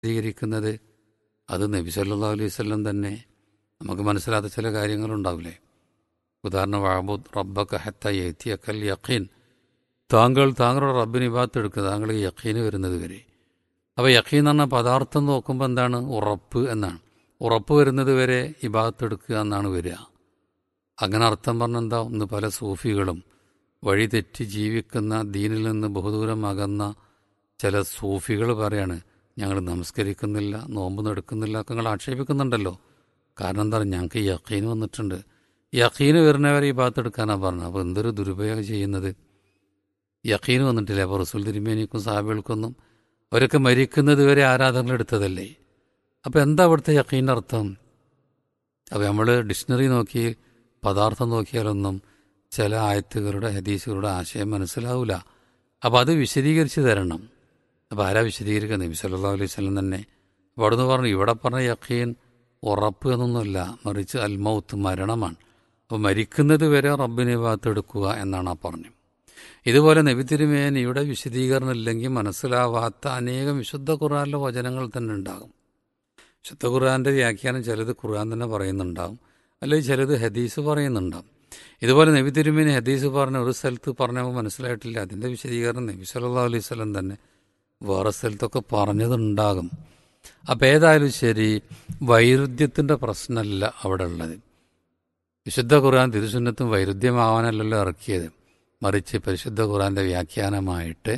വിശദീകരിക്കുന്നത് അത് നബി സല്ലാ അലൈഹി വല്ലം തന്നെ നമുക്ക് മനസ്സിലാത്ത ചില കാര്യങ്ങളുണ്ടാവില്ലേ ഉദാഹരണം വാബുദ് റബ്ബക്ക ഹത്ത യത്തിയക്കൽ യഖീൻ താങ്കൾ താങ്കളുടെ റബ്ബിന് ഇബാത്ത് എടുക്കുക താങ്കൾ യഖീന് വരുന്നത് വരെ അപ്പോൾ യഖീൻ എന്ന് പറഞ്ഞാൽ പദാർത്ഥം നോക്കുമ്പോൾ എന്താണ് ഉറപ്പ് എന്നാണ് ഉറപ്പ് വരുന്നത് വരെ ഇബാത്ത് എടുക്കുക എന്നാണ് വരിക അങ്ങനെ അർത്ഥം പറഞ്ഞാൽ എന്താ ഇന്ന് പല സൂഫികളും വഴി തെറ്റി ജീവിക്കുന്ന ദീനിൽ നിന്ന് ബഹുദൂരം അകന്ന ചില സൂഫികൾ പറയാണ് ഞങ്ങൾ നമസ്കരിക്കുന്നില്ല നോമ്പ് നടക്കുന്നില്ല ഒക്കെ നിങ്ങൾ ആക്ഷേപിക്കുന്നുണ്ടല്ലോ കാരണം എന്താ ഞങ്ങൾക്ക് യഖീന് വന്നിട്ടുണ്ട് യഖീന് വരുന്നവരെ ഈ ഭാഗത്ത് എടുക്കാനാണ് പറഞ്ഞത് അപ്പോൾ എന്തൊരു ദുരുപയോഗം ചെയ്യുന്നത് യഖീന് വന്നിട്ടില്ല അപ്പോൾ റസൂൽ തിരുമേനിക്കും സാബികൾക്കൊന്നും അവരൊക്കെ മരിക്കുന്നത് വരെ ആരാധനകൾ എടുത്തതല്ലേ അപ്പോൾ എന്താ അവിടുത്തെ യഖീൻ്റെ അർത്ഥം അപ്പോൾ നമ്മൾ ഡിക്ഷണറി നോക്കി പദാർത്ഥം നോക്കിയാലൊന്നും ചില ആയത്തുകളുടെ ഹദീസുകളുടെ ആശയം മനസ്സിലാവില്ല അപ്പോൾ അത് വിശദീകരിച്ച് തരണം അപ്പോൾ ആരാ വിശദീകരിക്കുക നബി സല്ലാ അലൈഹി സ്വലം തന്നെ അപ്പോൾ അവിടുന്ന് പറഞ്ഞു ഇവിടെ പറഞ്ഞ യഖീൻ ഉറപ്പ് എന്നൊന്നുമല്ല മറിച്ച് അൽമൗത്ത് മരണമാണ് അപ്പോൾ മരിക്കുന്നത് വരെ റബ്ബിനെ ഭാഗത്തെടുക്കുക എന്നാണ് ആ പറഞ്ഞത് ഇതുപോലെ നബി തിരുമേനിയുടെ വിശദീകരണം ഇല്ലെങ്കിൽ മനസ്സിലാവാത്ത അനേകം വിശുദ്ധ ഖുർആാനിലെ വചനങ്ങൾ തന്നെ ഉണ്ടാകും വിശുദ്ധ ഖുർആാൻ്റെ വ്യാഖ്യാനം ചിലത് ഖുർആൻ തന്നെ പറയുന്നുണ്ടാകും അല്ലെങ്കിൽ ചിലത് ഹദീസ് പറയുന്നുണ്ടാകും ഇതുപോലെ നബി തിരുമേനി ഹദീസ് പറഞ്ഞ ഒരു സ്ഥലത്ത് പറഞ്ഞപ്പോൾ മനസ്സിലായിട്ടില്ല അതിൻ്റെ വിശദീകരണം നബി സല്ലാ അലൈഹി സ്വലം തന്നെ വേറെ സ്ഥലത്തൊക്കെ പറഞ്ഞതുണ്ടാകും അപ്പം ഏതായാലും ശരി വൈരുദ്ധ്യത്തിൻ്റെ പ്രശ്നമല്ല അവിടെ ഉള്ളത് വിശുദ്ധ ഖുർആൻ തിരുസുന്നത്തും വൈരുദ്ധ്യമാവാനല്ലല്ലോ ഇറക്കിയത് മറിച്ച് പരിശുദ്ധ ഖുർആൻ്റെ വ്യാഖ്യാനമായിട്ട്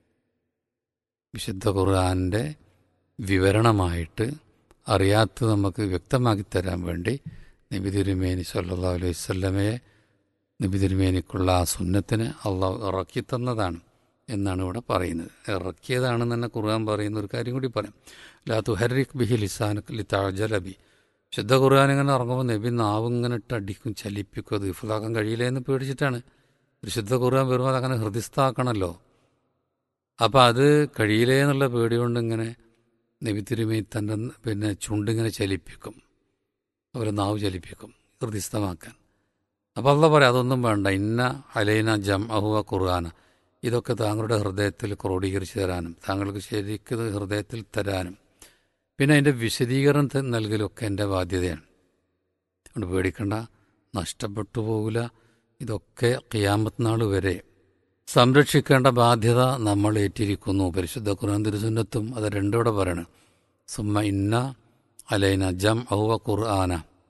വിശുദ്ധ ഖുർആൻ്റെ വിവരണമായിട്ട് അറിയാത്തത് നമുക്ക് വ്യക്തമാക്കി തരാൻ വേണ്ടി നബി തിരുമേനി സല്ലാ അലൈഹി സ്വല്ലമയെ നബി തിരുമേനിക്കുള്ള ആ സുന്നത്തിന് അള്ളാഹ് ഇറക്കി തന്നതാണ് എന്നാണ് ഇവിടെ പറയുന്നത് ഇറക്കിയതാണെന്ന് തന്നെ ഖുർആൻ പറയുന്ന ഒരു കാര്യം കൂടി പറയാം ലാ തുഹരിക് ബിഹി ലിസാൻ ലിത്താജലബി ശുദ്ധ ഖുർആൻ ഇങ്ങനെ ഇറങ്ങുമ്പോൾ നബി നാവ് ഇങ്ങനെ ഇട്ട് അടിക്കും ചലിപ്പിക്കും അത് ഇഫലാക്കാൻ കഴിയില്ല എന്ന് പേടിച്ചിട്ടാണ് ഒരു ശുദ്ധ ഖുർആൻ വരുമ്പോൾ അതങ്ങനെ ഹൃദയസ്ഥാക്കണമല്ലോ അപ്പം അത് കഴിയില്ലേ എന്നുള്ള പേടി കൊണ്ട് ഇങ്ങനെ നബി തിരുമി തൻ്റെ പിന്നെ ചുണ്ടിങ്ങനെ ചലിപ്പിക്കും അവരെ നാവ് ചലിപ്പിക്കും ഹൃദയസ്ഥമാക്കാൻ അപ്പോൾ അല്ല പറയാം അതൊന്നും വേണ്ട ഇന്ന അലൈന ജം അഹുവ ഖുർആന ഇതൊക്കെ താങ്കളുടെ ഹൃദയത്തിൽ ക്രോഡീകരിച്ച് തരാനും താങ്കൾക്ക് ശരിക്കും ഹൃദയത്തിൽ തരാനും പിന്നെ അതിൻ്റെ വിശദീകരണം നൽകലൊക്കെ എൻ്റെ ബാധ്യതയാണ് അതുകൊണ്ട് പേടിക്കണ്ട നഷ്ടപ്പെട്ടു പോകില്ല ഇതൊക്കെ ഖിയാമത്ത് നാൾ വരെ സംരക്ഷിക്കേണ്ട ബാധ്യത നമ്മൾ ഏറ്റിരിക്കുന്നു പരിശുദ്ധ ഖുർആൻ തിരുസുന്നത്തും അത് രണ്ടോടെ പറയണം സുമ്മ ഇന്ന അലൈന ജം ഔവ ഖുർആന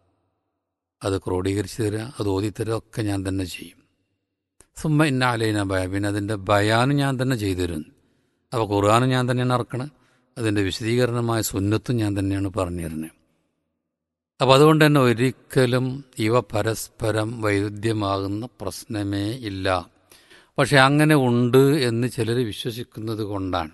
അത് ക്രോഡീകരിച്ച് തരിക അത് ഓതിത്തരിക ഒക്കെ ഞാൻ തന്നെ ചെയ്യും സുമ്മ ഇന്ന അലൈന ഭയ പിന്നെ അതിൻ്റെ ബയാനും ഞാൻ തന്നെ ചെയ്തു തരുന്നു അപ്പോൾ ഖുർആാനും ഞാൻ തന്നെയാണ് ഇറക്കണത് അതിൻ്റെ വിശദീകരണമായ സുന്നത്തും ഞാൻ തന്നെയാണ് പറഞ്ഞു തരുന്നത് അപ്പോൾ അതുകൊണ്ട് തന്നെ ഒരിക്കലും ഇവ പരസ്പരം വൈരുദ്ധ്യമാകുന്ന പ്രശ്നമേ ഇല്ല പക്ഷെ അങ്ങനെ ഉണ്ട് എന്ന് ചിലർ വിശ്വസിക്കുന്നത് കൊണ്ടാണ്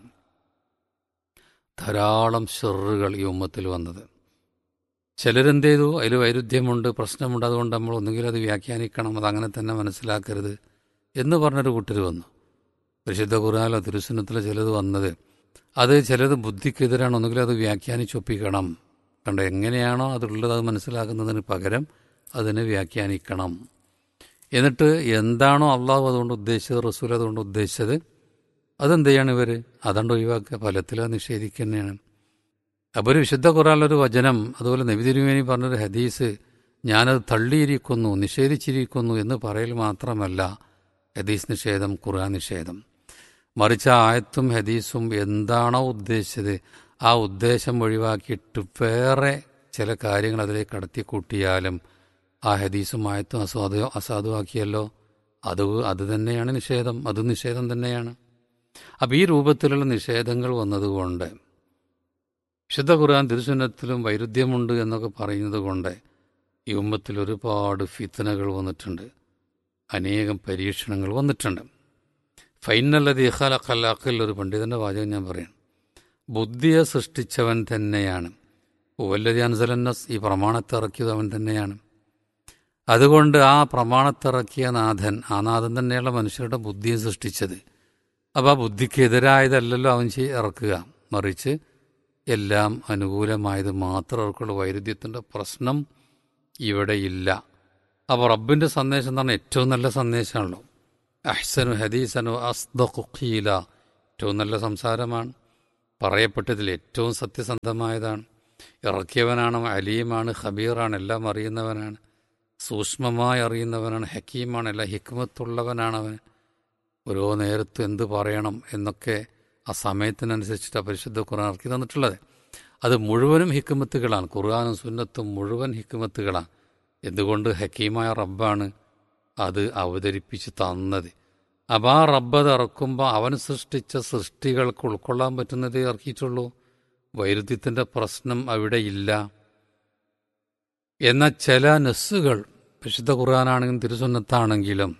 ധാരാളം ഷെറുകൾ ഈ ഉമ്മത്തിൽ വന്നത് ചിലരെന്ത് ചെയ്തു അതിൽ വൈരുദ്ധ്യമുണ്ട് പ്രശ്നമുണ്ട് അതുകൊണ്ട് നമ്മൾ ഒന്നുകിൽ അത് വ്യാഖ്യാനിക്കണം അത് അങ്ങനെ തന്നെ മനസ്സിലാക്കരുത് എന്ന് പറഞ്ഞൊരു കൂട്ടർ വന്നു പരിശുദ്ധ ഖുർആാനോ തിരുസുന്നത്തിലോ ചിലത് വന്നത് അത് ചിലത് ബുദ്ധിക്കെതിരാണ് ഒന്നുകിൽ അത് വ്യാഖ്യാനിച്ചൊപ്പിക്കണം കണ്ട എങ്ങനെയാണോ അതുള്ളത് അത് മനസ്സിലാക്കുന്നതിന് പകരം അതിനെ വ്യാഖ്യാനിക്കണം എന്നിട്ട് എന്താണോ അള്ളാഹു അതുകൊണ്ട് ഉദ്ദേശിച്ചത് റസൂൽ അതുകൊണ്ട് ഉദ്ദേശിച്ചത് അതെന്ത് ചെയ്യാണ് ഇവർ അതുകൊണ്ട് ഒഴിവാക്കുക ഫലത്തിൽ നിഷേധിക്കുക തന്നെയാണ് അപ്പോൾ ഒരു വിശുദ്ധ ഖുറാനിലൊരു വചനം അതുപോലെ നബി തിരുമേനി പറഞ്ഞൊരു ഹദീസ് ഞാനത് തള്ളിയിരിക്കുന്നു നിഷേധിച്ചിരിക്കുന്നു എന്ന് പറയൽ മാത്രമല്ല ഹദീസ് നിഷേധം ഖുർആൻ നിഷേധം മറിച്ച് ആ ആയത്തും ഹദീസും എന്താണോ ഉദ്ദേശിച്ചത് ആ ഉദ്ദേശം ഒഴിവാക്കിയിട്ട് വേറെ ചില കാര്യങ്ങൾ അതിലേക്ക് കടത്തി കൂട്ടിയാലും ആ ഹദീസും ആയത്തും അസാധു അസാധുവാക്കിയല്ലോ അത് അത് തന്നെയാണ് നിഷേധം അത് നിഷേധം തന്നെയാണ് അപ്പം ഈ രൂപത്തിലുള്ള നിഷേധങ്ങൾ വന്നതുകൊണ്ട് വിശുദ്ധ ഖുർആൻ തിരുസുന്നത്തിലും വൈരുദ്ധ്യമുണ്ട് എന്നൊക്കെ പറയുന്നത് കൊണ്ട് ഈ ഉമ്മത്തിൽ ഒരുപാട് ഫിത്തനകൾ വന്നിട്ടുണ്ട് അനേകം പരീക്ഷണങ്ങൾ വന്നിട്ടുണ്ട് ഫൈനല്ലത് ഇഖാല ഖലാഖിൽ ഒരു പണ്ഡിതൻ്റെ വാചകം ഞാൻ പറയാം ബുദ്ധിയെ സൃഷ്ടിച്ചവൻ തന്നെയാണ് ഉവല്ലതി അൻസലന്നസ് ഈ പ്രമാണത്തെ ഇറക്കിയത് അവൻ തന്നെയാണ് അതുകൊണ്ട് ആ പ്രമാണത്തിറക്കിയ നാഥൻ ആ നാഥൻ തന്നെയുള്ള മനുഷ്യരുടെ ബുദ്ധിയെ സൃഷ്ടിച്ചത് അപ്പോൾ ആ ബുദ്ധിക്കെതിരായതല്ലല്ലോ അവൻ ചെയ് ഇറക്കുക മറിച്ച് എല്ലാം അനുകൂലമായത് മാത്രം അവർക്കുള്ള വൈരുദ്ധ്യത്തിൻ്റെ പ്രശ്നം ഇവിടെ ഇല്ല അപ്പോൾ റബ്ബിൻ്റെ സന്ദേശം എന്ന് പറഞ്ഞാൽ ഏറ്റവും നല്ല സന്ദേശമാണല്ലോ അഹ്സനു ഹദീസനു അസ്ദഖീല ഏറ്റവും നല്ല സംസാരമാണ് പറയപ്പെട്ടതിൽ ഏറ്റവും സത്യസന്ധമായതാണ് ഇറക്കിയവനാണ് അലീമാണ് ഖബീറാണ് എല്ലാം അറിയുന്നവനാണ് സൂക്ഷ്മമായി അറിയുന്നവനാണ് ഹക്കീമാണ് എല്ലാം ഹിക്മത്തുള്ളവനാണ് അവൻ ഓരോ നേരത്തും എന്ത് പറയണം എന്നൊക്കെ ആ സമയത്തിനനുസരിച്ചിട്ട് പരിശുദ്ധ ഖുർആൻ ഇറക്കി തന്നിട്ടുള്ളത് അത് മുഴുവനും ഹിക്കുമത്തുകളാണ് ഖുർആാനും സുന്നത്തും മുഴുവൻ ഹിക്കുമത്തുകളാണ് എന്തുകൊണ്ട് ഹക്കീമായ റബ്ബാണ് അത് അവതരിപ്പിച്ച് തന്നത് അപ്പം ആ റബ്ബ് അത് ഇറക്കുമ്പോൾ അവൻ സൃഷ്ടിച്ച സൃഷ്ടികൾക്ക് ഉൾക്കൊള്ളാൻ പറ്റുന്നതേ ഇറക്കിയിട്ടുള്ളൂ വൈരുദ്ധ്യത്തിൻ്റെ പ്രശ്നം അവിടെ ഇല്ല എന്നാൽ ചില നെസ്സുകൾ വിശുദ്ധ ഖുർആാനാണെങ്കിലും തിരുസുന്നത്താണെങ്കിലും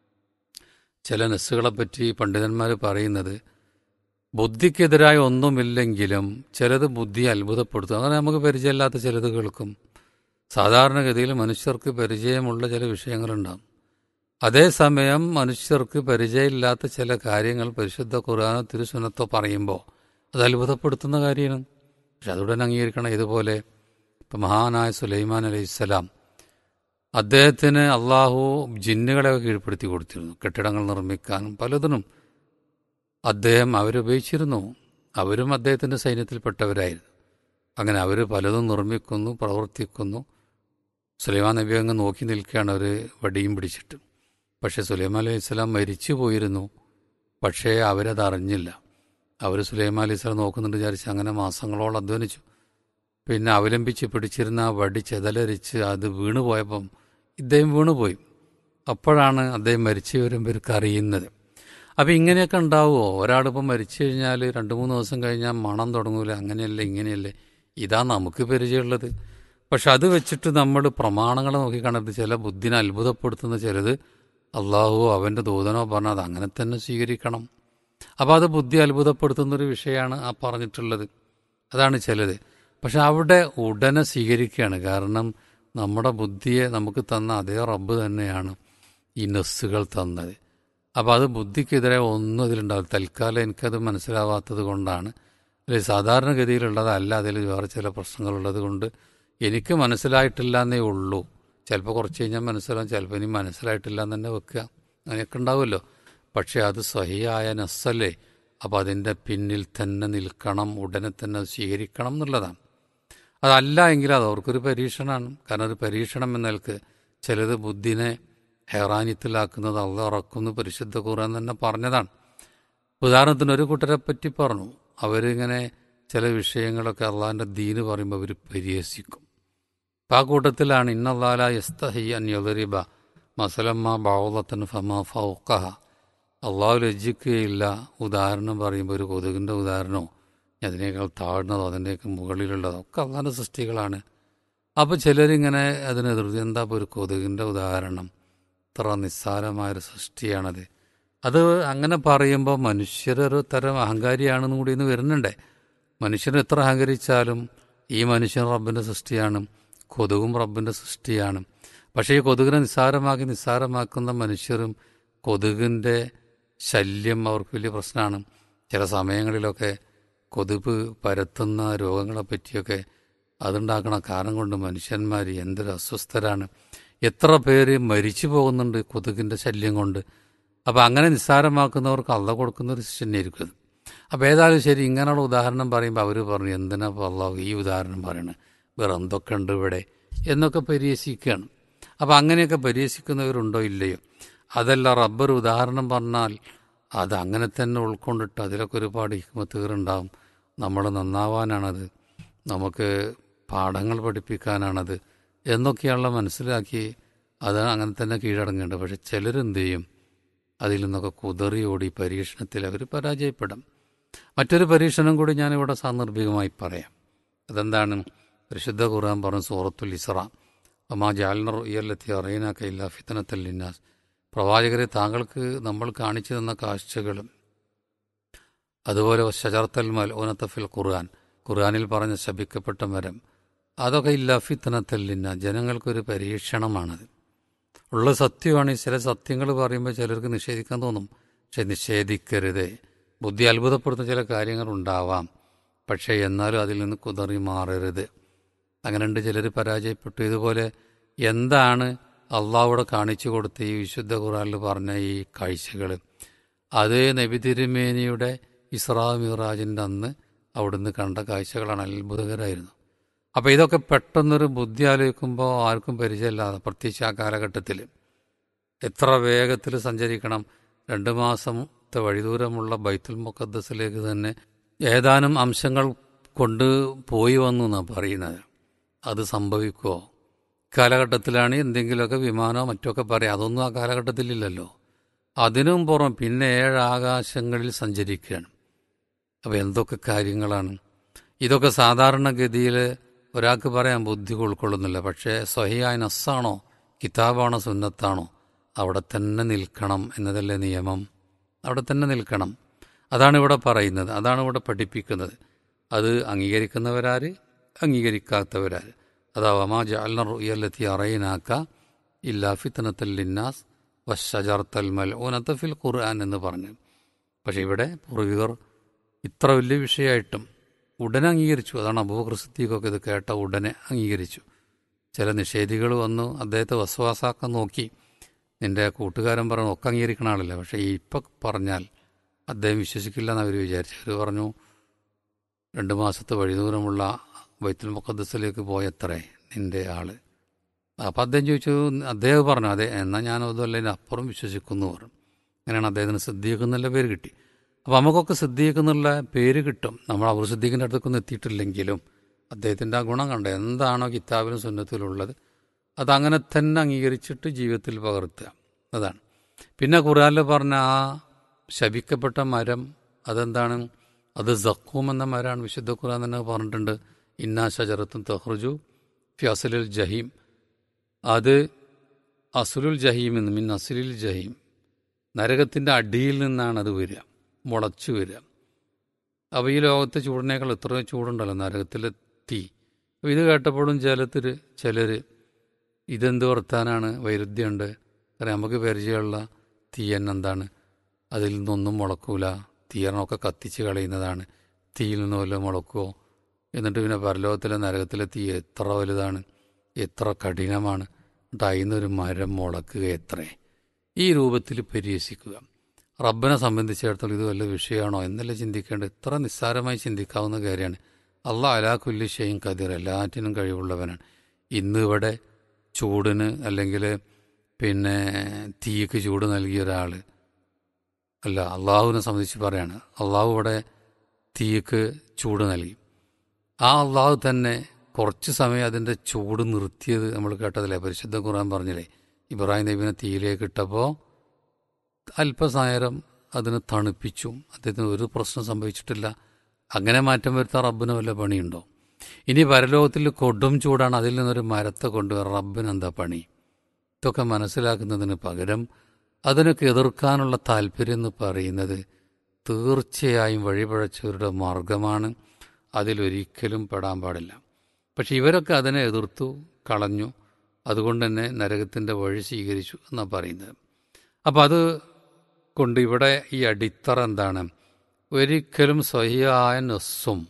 ചില നെസ്സുകളെ പറ്റി പണ്ഡിതന്മാർ പറയുന്നത് ബുദ്ധിക്കെതിരായ ഒന്നുമില്ലെങ്കിലും ചിലത് ബുദ്ധി അത്ഭുതപ്പെടുത്തും അങ്ങനെ നമുക്ക് പരിചയമില്ലാത്ത ചിലത് കേൾക്കും സാധാരണഗതിയിൽ മനുഷ്യർക്ക് പരിചയമുള്ള ചില വിഷയങ്ങളുണ്ടാകും അതേസമയം മനുഷ്യർക്ക് പരിചയമില്ലാത്ത ചില കാര്യങ്ങൾ പരിശുദ്ധ ഖുർആാനോ തിരുസുന്നത്തോ പറയുമ്പോൾ അത് അത്ഭുതപ്പെടുത്തുന്ന കാര്യമാണ് പക്ഷെ അതുടനെ അംഗീകരിക്കണം ഇതുപോലെ ഇപ്പം മഹാനായ സുലൈമാൻ അലൈഹിസ്സലാം അദ്ദേഹത്തിന് അള്ളാഹു ജിന്നുകളെ കീഴ്പ്പെടുത്തി കൊടുത്തിരുന്നു കെട്ടിടങ്ങൾ നിർമ്മിക്കാനും പലതിനും അദ്ദേഹം അവരുപയോഗിച്ചിരുന്നു അവരും അദ്ദേഹത്തിൻ്റെ സൈന്യത്തിൽപ്പെട്ടവരായിരുന്നു അങ്ങനെ അവർ പലതും നിർമ്മിക്കുന്നു പ്രവർത്തിക്കുന്നു സുലൈമാൻ നബി അങ്ങ് നോക്കി നിൽക്കുകയാണ് അവർ വടിയും പിടിച്ചിട്ട് പക്ഷേ സുലൈമാൻ അലൈഹി സ്വലാം മരിച്ചു പോയിരുന്നു പക്ഷേ അവരത് അറിഞ്ഞില്ല അവർ സുലൈമാൻ അലൈഹി സ്വലാം നോക്കുന്നുണ്ട് വിചാരിച്ച് അങ്ങനെ മാസങ്ങളോളം അധ്വാനിച്ചു പിന്നെ അവലംബിച്ച് പിടിച്ചിരുന്ന ആ വടി ചെതലരിച്ച് അത് വീണുപോയപ്പം ഇദ്ദേഹം വീണുപോയി അപ്പോഴാണ് അദ്ദേഹം മരിച്ചു വരുമ്പോൾ ഇവർക്ക് അറിയുന്നത് അപ്പം ഇങ്ങനെയൊക്കെ ഉണ്ടാവുമോ ഒരാളിപ്പം മരിച്ചു കഴിഞ്ഞാൽ രണ്ട് മൂന്ന് ദിവസം കഴിഞ്ഞാൽ മണം തുടങ്ങൂല അങ്ങനെയല്ലേ ഇങ്ങനെയല്ലേ ഇതാ നമുക്ക് പരിചയമുള്ളത് പക്ഷെ അത് വെച്ചിട്ട് നമ്മൾ പ്രമാണങ്ങളെ നോക്കി കണ്ടിട്ട് ചില ബുദ്ധിനെ അത്ഭുതപ്പെടുത്തുന്ന ചിലത് അള്ളാഹു അവൻ്റെ ദൂതനോ പറഞ്ഞാൽ അത് അങ്ങനെ തന്നെ സ്വീകരിക്കണം അപ്പോൾ അത് ബുദ്ധി അത്ഭുതപ്പെടുത്തുന്നൊരു വിഷയമാണ് ആ പറഞ്ഞിട്ടുള്ളത് അതാണ് ചിലത് പക്ഷെ അവിടെ ഉടനെ സ്വീകരിക്കുകയാണ് കാരണം നമ്മുടെ ബുദ്ധിയെ നമുക്ക് തന്ന അതേ റബ്ബ് തന്നെയാണ് ഈ നെസ്സുകൾ തന്നത് അപ്പോൾ അത് ബുദ്ധിക്കെതിരെ ഒന്നും അതിലുണ്ടാവും തൽക്കാലം എനിക്കത് മനസ്സിലാവാത്തത് കൊണ്ടാണ് അല്ലെ സാധാരണഗതിയിലുള്ളതല്ല അതിൽ വേറെ ചില പ്രശ്നങ്ങളുള്ളത് കൊണ്ട് എനിക്ക് മനസ്സിലായിട്ടില്ല എന്നേ ഉള്ളൂ ചിലപ്പോൾ കുറച്ച് കഴിഞ്ഞാൽ മനസ്സിലാവും ചിലപ്പോൾ ഇനി മനസ്സിലായിട്ടില്ല എന്ന് തന്നെ വെക്കുക അങ്ങനെയൊക്കെ ഉണ്ടാവുമല്ലോ പക്ഷേ അത് സഹിയായ നസ്സല്ലേ അപ്പോൾ അതിൻ്റെ പിന്നിൽ തന്നെ നിൽക്കണം ഉടനെ തന്നെ അത് സ്വീകരിക്കണം എന്നുള്ളതാണ് അതല്ല എങ്കിൽ അത് അവർക്കൊരു പരീക്ഷണമാണ് കാരണം ഒരു പരീക്ഷണം എന്ന നിലക്ക് ചിലത് ബുദ്ധിനെ ഹെറാനിത്തിലാക്കുന്നത് അള്ള ഇറക്കുന്നു പരിശുദ്ധ ഖുർആൻ തന്നെ പറഞ്ഞതാണ് ഉദാഹരണത്തിന് ഒരു കൂട്ടരെ പറ്റി പറഞ്ഞു അവരിങ്ങനെ ചില വിഷയങ്ങളൊക്കെ അള്ളാഹിൻ്റെ ദീന് പറയുമ്പോൾ അവർ പരിഹസിക്കും അപ്പം ആ കൂട്ടത്തിലാണ് ഇന്നല്ലാല യസ്തഹി അൻ യൊദരിബ മസലമ്മ ബാവുലത്തൻ ഫമ ഫൗക്കഹ അള്ളാഹു ലജ്ജിക്കുകയില്ല ഉദാഹരണം പറയുമ്പോൾ ഒരു കൊതുകിൻ്റെ ഉദാഹരണമോ അതിനേക്കാൾ താഴ്ന്നതോ അതിൻ്റെയൊക്കെ മുകളിലുള്ളതോ ഒക്കെ അള്ളാഹിൻ്റെ സൃഷ്ടികളാണ് അപ്പോൾ ചിലരിങ്ങനെ അതിന് എതിർത്ത് എന്താ ഇപ്പോൾ ഒരു കൊതുകിൻ്റെ ഉദാഹരണം ഇത്ര നിസ്സാരമായൊരു സൃഷ്ടിയാണത് അത് അങ്ങനെ പറയുമ്പോൾ മനുഷ്യരൊരു തരം അഹങ്കാരിയാണെന്നും കൂടി ഇന്ന് വരുന്നുണ്ടേ മനുഷ്യൻ എത്ര അഹങ്കരിച്ചാലും ഈ മനുഷ്യൻ റബ്ബിൻ്റെ സൃഷ്ടിയാണ് കൊതുകും റബ്ബിൻ്റെ സൃഷ്ടിയാണ് പക്ഷേ ഈ കൊതുകിനെ നിസ്സാരമാക്കി നിസ്സാരമാക്കുന്ന മനുഷ്യരും കൊതുകിൻ്റെ ശല്യം അവർക്ക് വലിയ പ്രശ്നമാണ് ചില സമയങ്ങളിലൊക്കെ കൊതുക് പരത്തുന്ന രോഗങ്ങളെ പറ്റിയൊക്കെ അതുണ്ടാക്കണ കാരണം കൊണ്ട് മനുഷ്യന്മാർ എന്തൊരു അസ്വസ്ഥരാണ് എത്ര പേര് മരിച്ചു പോകുന്നുണ്ട് കൊതുകിൻ്റെ ശല്യം കൊണ്ട് അപ്പോൾ അങ്ങനെ നിസ്സാരമാക്കുന്നവർക്ക് അള്ള കൊടുക്കുന്ന ഒരു ശിക്ഷനായിരിക്കും അത് അപ്പോൾ ഏതായാലും ശരി ഇങ്ങനെയുള്ള ഉദാഹരണം പറയുമ്പോൾ അവർ പറഞ്ഞു എന്തിനാ ഇപ്പോൾ അള്ളാഹു ഈ ഉദാഹരണം പറയണത് വേറെ എന്തൊക്കെ ഉണ്ട് ഇവിടെ എന്നൊക്കെ പരിഹസിക്കുകയാണ് അപ്പോൾ അങ്ങനെയൊക്കെ പരിഹസിക്കുന്നവരുണ്ടോ ഇല്ലയോ അതല്ല റബ്ബർ ഉദാഹരണം പറഞ്ഞാൽ അത് അങ്ങനെ തന്നെ ഉൾക്കൊണ്ടിട്ട് അതിലൊക്കെ ഒരുപാട് ഹിക്മത്തുകളുണ്ടാവും നമ്മൾ നന്നാവാനാണത് നമുക്ക് പാഠങ്ങൾ പഠിപ്പിക്കാനാണത് എന്നൊക്കെയാണല്ലോ മനസ്സിലാക്കി അത് അങ്ങനെ തന്നെ കീഴടങ്ങേണ്ടത് പക്ഷെ ചിലരെന്ത് ചെയ്യും അതിൽ നിന്നൊക്കെ കുതറി ഓടി പരീക്ഷണത്തിൽ അവർ പരാജയപ്പെടും മറ്റൊരു പരീക്ഷണം കൂടി ഞാനിവിടെ സാന്ദർഭികമായി പറയാം അതെന്താണ് പരിശുദ്ധ ഖുർആൻ പറഞ്ഞ സൂറത്തുൽ ഇസ്ര അമ്മാ ജാലനർ ഇയല്ലെത്തി അറിയനാക്ക ഇല്ല ഫിത്തനത്തല്ലിന്നാസ് പ്രവാചകരെ താങ്കൾക്ക് നമ്മൾ കാണിച്ചു തന്ന കാഴ്ചകളും അതുപോലെ ഷജർത്തൽ മൽ ഓനത്തഫിൽ ഖുർആൻ ഖുർആനിൽ പറഞ്ഞ ശപിക്കപ്പെട്ട മരം അതൊക്കെ ഇല്ല ഫിത്തനത്തല്ലിന്ന ജനങ്ങൾക്കൊരു പരീക്ഷണമാണത് ഉള്ള സത്യമാണ് ചില സത്യങ്ങൾ പറയുമ്പോൾ ചിലർക്ക് നിഷേധിക്കാൻ തോന്നും പക്ഷെ നിഷേധിക്കരുത് ബുദ്ധി അത്ഭുതപ്പെടുത്തുന്ന ചില കാര്യങ്ങൾ ഉണ്ടാവാം പക്ഷേ എന്നാലും അതിൽ നിന്ന് കുതറി മാറരുത് അങ്ങനെയുണ്ട് ചിലർ പരാജയപ്പെട്ടു ഇതുപോലെ എന്താണ് അള്ളാഹുടെ കാണിച്ചു കൊടുത്ത ഈ വിശുദ്ധ ഖുറാനിൽ പറഞ്ഞ ഈ കാഴ്ചകൾ അത് നബി തിരുമേനിയുടെ ഇസ്രാ മിറാജിൻ്റെ അന്ന് അവിടുന്ന് കണ്ട കാഴ്ചകളാണ് അത്ഭുതകരമായിരുന്നു അപ്പോൾ ഇതൊക്കെ പെട്ടെന്നൊരു ബുദ്ധി ആലോചിക്കുമ്പോൾ ആർക്കും പരിചയമില്ലാതെ പ്രത്യേകിച്ച് ആ കാലഘട്ടത്തിൽ എത്ര വേഗത്തിൽ സഞ്ചരിക്കണം രണ്ട് മാസത്തെ വഴിദൂരമുള്ള ബൈത്തുൽ മുഖദ്ദസിലേക്ക് തന്നെ ഏതാനും അംശങ്ങൾ കൊണ്ട് പോയി വന്നു എന്നാണ് പറയുന്നത് അത് സംഭവിക്കുമോ കാലഘട്ടത്തിലാണ് എന്തെങ്കിലുമൊക്കെ വിമാനമോ മറ്റൊക്കെ പറയാം അതൊന്നും ആ കാലഘട്ടത്തിലില്ലല്ലോ അതിനും പുറം പിന്നെ ഏഴ് ആകാശങ്ങളിൽ സഞ്ചരിക്കുകയാണ് അപ്പോൾ എന്തൊക്കെ കാര്യങ്ങളാണ് ഇതൊക്കെ സാധാരണഗതിയിൽ ഒരാൾക്ക് പറയാൻ ബുദ്ധി ഉൾക്കൊള്ളുന്നില്ല പക്ഷേ സ്വഹിയായ നസ്സാണോ കിതാബാണോ സുന്നത്താണോ അവിടെ തന്നെ നിൽക്കണം എന്നതല്ലേ നിയമം അവിടെ തന്നെ നിൽക്കണം അതാണ് ഇവിടെ പറയുന്നത് അതാണ് ഇവിടെ പഠിപ്പിക്കുന്നത് അത് അംഗീകരിക്കുന്നവരാര് അംഗീകരിക്കാത്തവരാര് അതാ വമാ ജാലന റുയല്ലത്തി അറയിനാക്ക ഇല്ലാ ഫിത്തനത്തൽ ലിന്നാസ് വശജർത്തൽ മൽ ഊനത്ത ഫിൽ ഖുർആൻ എന്ന് പറഞ്ഞു പക്ഷേ ഇവിടെ പൂർവികർ ഇത്ര വലിയ വിഷയമായിട്ടും ഉടനെ അംഗീകരിച്ചു അതാണ് അബൂബക്കർ സിദ്ദീഖൊക്കെ ഇത് കേട്ട ഉടനെ അംഗീകരിച്ചു ചില നിഷേധികൾ വന്നു അദ്ദേഹത്തെ വസ്വാസാക്കാൻ നോക്കി നിന്റെ കൂട്ടുകാരൻ പറഞ്ഞു ഒക്കെ അംഗീകരിക്കണ ആളല്ല പക്ഷേ ഇപ്പം പറഞ്ഞാൽ അദ്ദേഹം വിശ്വസിക്കില്ല എന്ന് അവർ വിചാരിച്ചു അവർ പറഞ്ഞു രണ്ട് മാസത്തെ വഴിദൂരമുള്ള വൈത്തുൽ മുഖദ്സിലേക്ക് പോയത്രേ നിന്റെ ആള് അപ്പം അദ്ദേഹം ചോദിച്ചു അദ്ദേഹം പറഞ്ഞു അതെ എന്നാൽ ഞാൻ അതുമല്ല അപ്പുറം വിശ്വസിക്കുന്നു പറഞ്ഞു അങ്ങനെയാണ് അദ്ദേഹത്തിന് സിദ്ദീഖ് എന്നുള്ള പേര് കിട്ടി അപ്പോൾ നമുക്കൊക്കെ സിദ്ദീഖ് എന്നുള്ള പേര് കിട്ടും നമ്മൾ അവർ സിദ്ദീഖിൻ്റെ അടുത്തേക്കൊന്നും എത്തിയിട്ടില്ലെങ്കിലും അദ്ദേഹത്തിൻ്റെ ആ ഗുണം കണ്ട എന്താണോ കിതാബിലും സുന്നത്തിലുള്ളത് അതങ്ങനെ തന്നെ അംഗീകരിച്ചിട്ട് ജീവിതത്തിൽ പകർത്തുക അതാണ് പിന്നെ ഖുറാനിൽ പറഞ്ഞ ആ ശപിക്കപ്പെട്ട മരം അതെന്താണ് അത് സക്കൂം എന്ന മരമാണ് വിശുദ്ധ ഖുറാൻ തന്നെ പറഞ്ഞിട്ടുണ്ട് ഇന്നാ ഷജറത്തും തഹ്റുജു ഫിയസലുൽ ജഹീം അത് അസുലുൽ ജഹീം എന്ന് മിൻ അസുലുൽ ജഹീം നരകത്തിൻ്റെ അടിയിൽ നിന്നാണ് അത് വരിക മുളച്ചു വരിക അപ്പോൾ ഈ ലോകത്തെ ചൂടിനേക്കാൾ എത്ര ചൂടുണ്ടല്ലോ നരകത്തിലെ തീ അപ്പോൾ ഇത് കേട്ടപ്പോഴും ചിലത്തിൽ ചിലർ ഇതെന്ത് വർത്താനാണ് വൈരുദ്ധ്യമുണ്ട് കാരണം നമുക്ക് പരിചയമുള്ള തീയൻ എന്താണ് അതിൽ നിന്നൊന്നും മുളക്കൂല തീയണമൊക്കെ കത്തിച്ച് കളയുന്നതാണ് തീയിൽ നിന്ന് വല്ലതും മുളക്കുമോ എന്നിട്ട് പിന്നെ പരലോകത്തിലെ നരകത്തിലെ തീ എത്ര വലുതാണ് എത്ര കഠിനമാണ് എന്നിട്ട് അതിന്നൊരു മരം മുളക്കുക എത്രേ ഈ രൂപത്തിൽ പരിഹസിക്കുക റബ്ബിനെ സംബന്ധിച്ചിടത്തോളം ഇത് വല്ല വിഷയമാണോ എന്നല്ല ചിന്തിക്കേണ്ടത് ഇത്ര നിസ്സാരമായി ചിന്തിക്കാവുന്ന കാര്യമാണ് അള്ളാഹ് അലാ കുല്ലി ഷെയ്യും കതിർ എല്ലാറ്റിനും കഴിവുള്ളവനാണ് ഇന്ന് ഇവിടെ ചൂടിന് അല്ലെങ്കിൽ പിന്നെ തീക്ക് ചൂട് നൽകിയ ഒരാൾ അല്ല അള്ളാഹുവിനെ സംബന്ധിച്ച് പറയാണ് അള്ളാഹു ഇവിടെ തീക്ക് ചൂട് നൽകി ആ അള്ളാഹു തന്നെ കുറച്ച് സമയം അതിൻ്റെ ചൂട് നിർത്തിയത് നമ്മൾ കേട്ടതില്ലേ പരിശുദ്ധ ഖുർആൻ പറഞ്ഞില്ലേ ഇബ്രാഹിം നബീനെ തീയിലേക്ക് ഇട്ടപ്പോൾ അല്പനേരം അതിനെ തണുപ്പിച്ചു അദ്ദേഹത്തിന് ഒരു പ്രശ്നം സംഭവിച്ചിട്ടില്ല അങ്ങനെ മാറ്റം വരുത്താൻ റബ്ബിന് വല്ല പണിയുണ്ടോ ഇനി പരലോകത്തിൽ കൊടും ചൂടാണ് അതിൽ നിന്നൊരു മരത്തെ കൊണ്ടുവരാൻ റബ്ബിന് എന്താ പണി ഇതൊക്കെ മനസ്സിലാക്കുന്നതിന് പകരം അതിനൊക്കെ എതിർക്കാനുള്ള താല്പര്യം എന്ന് പറയുന്നത് തീർച്ചയായും വഴിപഴച്ചവരുടെ മാർഗമാണ് അതിലൊരിക്കലും പെടാൻ പാടില്ല പക്ഷെ ഇവരൊക്കെ അതിനെ എതിർത്തു കളഞ്ഞു അതുകൊണ്ട് തന്നെ നരകത്തിൻ്റെ വഴി സ്വീകരിച്ചു എന്നാണ് പറയുന്നത് അപ്പം അത് കൊണ്ട് ഇവിടെ ഈ അടിത്തറ എന്താണ് ഒരിക്കലും സ്വഹിയായ നസ്സും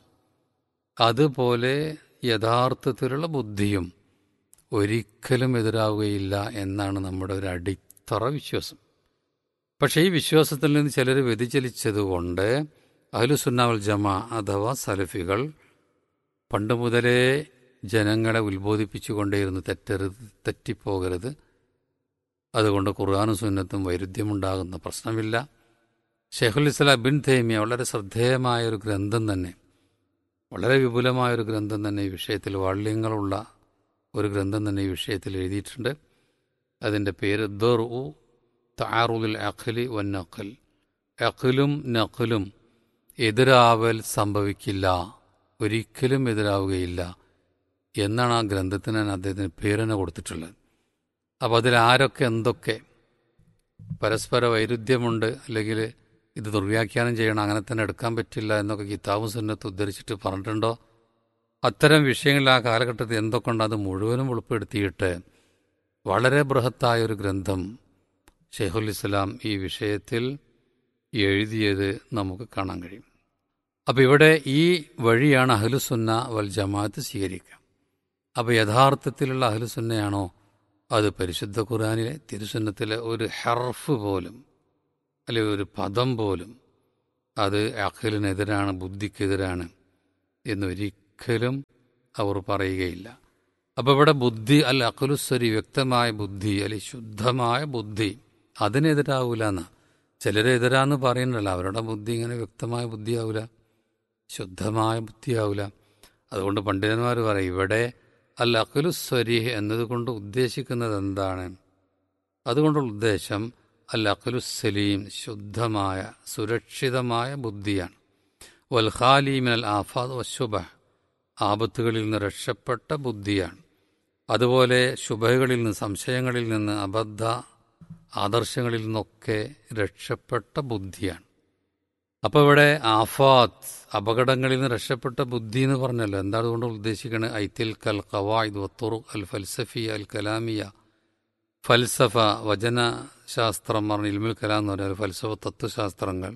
അതുപോലെ യഥാർത്ഥത്തിലുള്ള ബുദ്ധിയും ഒരിക്കലും എതിരാവുകയില്ല എന്നാണ് നമ്മുടെ ഒരു അടിത്തറ വിശ്വാസം പക്ഷേ ഈ വിശ്വാസത്തിൽ നിന്ന് ചിലർ വ്യതിചലിച്ചതുകൊണ്ട് അഹ്ലുസുന്നാവൽ ജമാ അഥവാ സലഫികൾ പണ്ട് മുതലേ ജനങ്ങളെ ഉത്ബോധിപ്പിച്ചുകൊണ്ടേയിരുന്നു തെറ്റരുത് തെറ്റിപ്പോകരുത് അതുകൊണ്ട് ഖുർആാനും സുന്നത്തും വൈരുദ്ധ്യമുണ്ടാകുന്ന പ്രശ്നമില്ല ഷെയ്ഖുൽ ഇസ്ലാം ബിൻ തൈമിയ വളരെ ശ്രദ്ധേയമായ ഒരു ഗ്രന്ഥം തന്നെ വളരെ വിപുലമായ ഒരു ഗ്രന്ഥം തന്നെ ഈ വിഷയത്തിൽ വാള്യങ്ങളുള്ള ഒരു ഗ്രന്ഥം തന്നെ ഈ വിഷയത്തിൽ എഴുതിയിട്ടുണ്ട് അതിൻ്റെ പേര് ദർ ഉ താറുൽ അഖലി വൻ നഖൽ അഖലും നഖലും എതിരാവൽ സംഭവിക്കില്ല ഒരിക്കലും എതിരാവുകയില്ല എന്നാണ് ആ ഗ്രന്ഥത്തിന് ഞാൻ അദ്ദേഹത്തിന് പേരെന്നെ കൊടുത്തിട്ടുള്ളത് അപ്പോൾ അതിൽ ആരൊക്കെ എന്തൊക്കെ പരസ്പര വൈരുദ്ധ്യമുണ്ട് അല്ലെങ്കിൽ ഇത് ദുർവ്യാഖ്യാനം ചെയ്യണം അങ്ങനെ തന്നെ എടുക്കാൻ പറ്റില്ല എന്നൊക്കെ കിതാബും സുന്നത്ത് ഉദ്ധരിച്ചിട്ട് പറഞ്ഞിട്ടുണ്ടോ അത്തരം വിഷയങ്ങളിൽ ആ കാലഘട്ടത്തിൽ എന്തൊക്കെ ഉണ്ട് അത് മുഴുവനും ഉൾപ്പെടുത്തിയിട്ട് വളരെ ബൃഹത്തായ ഒരു ഗ്രന്ഥം ഷെയ്ഖുൽ ഇസ്ലാം ഈ വിഷയത്തിൽ എഴുതിയത് നമുക്ക് കാണാൻ കഴിയും അപ്പോൾ ഇവിടെ ഈ വഴിയാണ് അഹ്ലുസുന്ന വൽ ജമാഅത്ത് സ്വീകരിക്കുക അപ്പോൾ യഥാർത്ഥത്തിലുള്ള അഹ്ലുസുന്നയാണോ അത് പരിശുദ്ധ ഖുറാനിലെ തിരുസുന്നത്തിലെ ഒരു ഹർഫ് പോലും അല്ലെങ്കിൽ ഒരു പദം പോലും അത് അഖിലിനെതിരാണ് ബുദ്ധിക്കെതിരാണ് എന്നൊരിക്കലും അവർ പറയുകയില്ല അപ്പോൾ ഇവിടെ ബുദ്ധി അൽ അഖലുസ്വരി വ്യക്തമായ ബുദ്ധി അല്ലെ ശുദ്ധമായ ബുദ്ധി അതിനെതിരാവൂല എന്ന് ചിലരെതിരാന്ന് പറയുന്നുണ്ടല്ലോ അവരുടെ ബുദ്ധി ഇങ്ങനെ വ്യക്തമായ ബുദ്ധിയാവില്ല ശുദ്ധമായ ബുദ്ധിയാവില്ല അതുകൊണ്ട് പണ്ഡിതന്മാർ പറയും ഇവിടെ അൽ അഖലുസ്വരീഹ് എന്നതുകൊണ്ട് ഉദ്ദേശിക്കുന്നത് എന്താണ് അതുകൊണ്ടുള്ള ഉദ്ദേശം അൽ അഖലുസലീം ശുദ്ധമായ സുരക്ഷിതമായ ബുദ്ധിയാണ് വൽ ഖാലീമിനൽ ആഫാദ് വശുബ ആപത്തുകളിൽ നിന്ന് രക്ഷപ്പെട്ട ബുദ്ധിയാണ് അതുപോലെ ശുഭകളിൽ നിന്ന് സംശയങ്ങളിൽ നിന്ന് അബദ്ധ ആദർശങ്ങളിൽ നിന്നൊക്കെ രക്ഷപ്പെട്ട ബുദ്ധിയാണ് അപ്പോൾ ഇവിടെ ആഫാത്ത് അപകടങ്ങളിൽ നിന്ന് രക്ഷപ്പെട്ട ബുദ്ധി എന്ന് പറഞ്ഞല്ലോ എന്താണ് അതുകൊണ്ട് ഉദ്ദേശിക്കുന്നത് ഐത്തിൽ കൽ ഖവായിദ് വത്തുറു അൽ ഫൽസഫി അൽ കലാമിയ ഫൽസഫ വചനശാസ്ത്രം പറഞ്ഞ ഇൽമുൽ കലാം എന്ന് പറഞ്ഞാൽ ഫൽസഫ തത്വശാസ്ത്രങ്ങൾ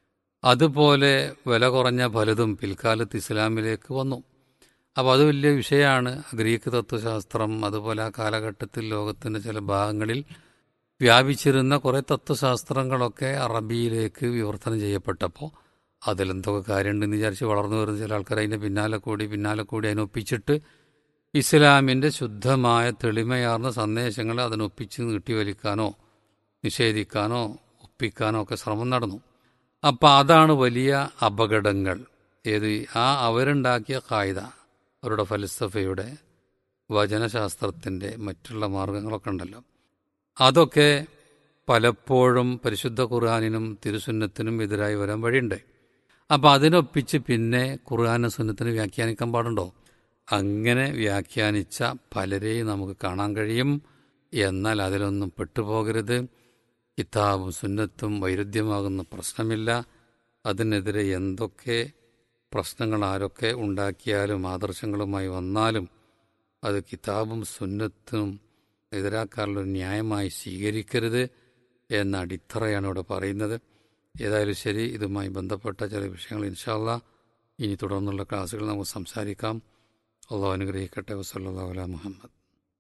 അതുപോലെ വില കുറഞ്ഞ പലതും പിൽക്കാലത്ത് ഇസ്ലാമിലേക്ക് വന്നു അപ്പോൾ അത് വലിയ വിഷയമാണ് ഗ്രീക്ക് തത്വശാസ്ത്രം അതുപോലെ ആ കാലഘട്ടത്തിൽ ലോകത്തിൻ്റെ ചില ഭാഗങ്ങളിൽ വ്യാപിച്ചിരുന്ന കുറേ തത്വശാസ്ത്രങ്ങളൊക്കെ അറബിയിലേക്ക് വിവർത്തനം ചെയ്യപ്പെട്ടപ്പോൾ അതിലെന്തൊക്കെ കാര്യമുണ്ടെന്ന് വിചാരിച്ച് വളർന്നു വരുന്ന ചില ആൾക്കാർ അതിൻ്റെ പിന്നാലെ കൂടി പിന്നാലെ കൂടി അതിനൊപ്പിച്ചിട്ട് ഇസ്ലാമിൻ്റെ ശുദ്ധമായ തെളിമയാർന്ന സന്ദേശങ്ങളെ അതിനൊപ്പിച്ച് നീട്ടിവലിക്കാനോ നിഷേധിക്കാനോ ഒപ്പിക്കാനോ ഒക്കെ ശ്രമം നടന്നു അപ്പം അതാണ് വലിയ അപകടങ്ങൾ ഏത് ആ അവരുണ്ടാക്കിയ കായിക അവരുടെ ഫലസഫയുടെ വചനശാസ്ത്രത്തിൻ്റെ മറ്റുള്ള മാർഗങ്ങളൊക്കെ ഉണ്ടല്ലോ അതൊക്കെ പലപ്പോഴും പരിശുദ്ധ ഖുർആാനിനും തിരുസുന്നത്തിനും എതിരായി വരാൻ വഴിയുണ്ട് അപ്പം അതിനൊപ്പിച്ച് പിന്നെ ഖുർആാനും സുന്നത്തിനും വ്യാഖ്യാനിക്കാൻ പാടുണ്ടോ അങ്ങനെ വ്യാഖ്യാനിച്ച പലരെയും നമുക്ക് കാണാൻ കഴിയും എന്നാൽ അതിലൊന്നും പെട്ടുപോകരുത് കിതാബും സുന്നത്തും വൈരുദ്ധ്യമാകുന്ന പ്രശ്നമില്ല അതിനെതിരെ എന്തൊക്കെ പ്രശ്നങ്ങൾ ആരൊക്കെ ഉണ്ടാക്കിയാലും ആദർശങ്ങളുമായി വന്നാലും അത് കിതാബും സുന്നത്തും എതിരാക്കാനുള്ള ന്യായമായി സ്വീകരിക്കരുത് എന്ന അടിത്തറയാണ് ഇവിടെ പറയുന്നത് ഏതായാലും ശരി ഇതുമായി ബന്ധപ്പെട്ട ചില വിഷയങ്ങൾ ഇൻഷാല്ല ഇനി തുടർന്നുള്ള ക്ലാസ്സുകൾ നമുക്ക് സംസാരിക്കാം അള്ളാഹു അനുഗ്രഹിക്കട്ടെ വസല്ലാ അല മുഹമ്മദ്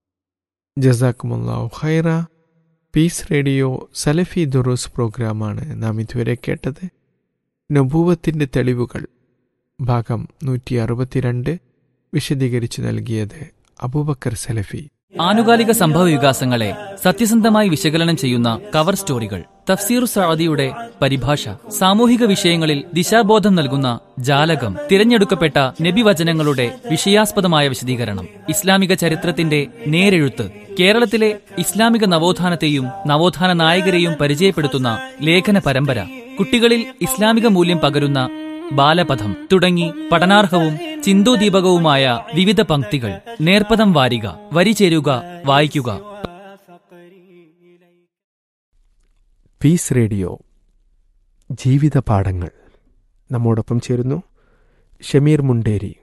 ജസാക്കുമുല്ലാഹു ഖൈറ പീസ് റേഡിയോ സലഫി ദുറൂസ് പ്രോഗ്രാമാണ് നാം ഇതുവരെ കേട്ടത് നബൂവത്തിൻ്റെ തെളിവുകൾ ഭാഗം നൂറ്റി അറുപത്തിരണ്ട് വിശദീകരിച്ചു നൽകിയത് അബൂബക്കർ സലഫി ആനുകാലിക സംഭവ വികാസങ്ങളെ സത്യസന്ധമായി വിശകലനം ചെയ്യുന്ന കവർ സ്റ്റോറികൾ തഫ്സീർ സഅദിയുടെ പരിഭാഷ സാമൂഹിക വിഷയങ്ങളിൽ ദിശാബോധം നൽകുന്ന ജാലകം തിരഞ്ഞെടുക്കപ്പെട്ട നബിവചനങ്ങളുടെ വിഷയാസ്പദമായ വിശദീകരണം ഇസ്ലാമിക ചരിത്രത്തിന്റെ നേരെഴുത്ത് കേരളത്തിലെ ഇസ്ലാമിക നവോത്ഥാനത്തെയും നവോത്ഥാന നായകരെയും പരിചയപ്പെടുത്തുന്ന ലേഖന പരമ്പര കുട്ടികളിൽ ഇസ്ലാമിക മൂല്യം പകരുന്ന ബാലപഥം തുടങ്ങി പഠനാർഹവും ചിന്തോദീപകവുമായ വിവിധ പംക്തികൾ നേർപ്പദം വാരിക വരി ചേരുക വായിക്കുക പീസ് റേഡിയോ ജീവിത പാഠങ്ങൾ നമ്മോടൊപ്പം ചേരുന്നു ഷമീർ മുണ്ടേരി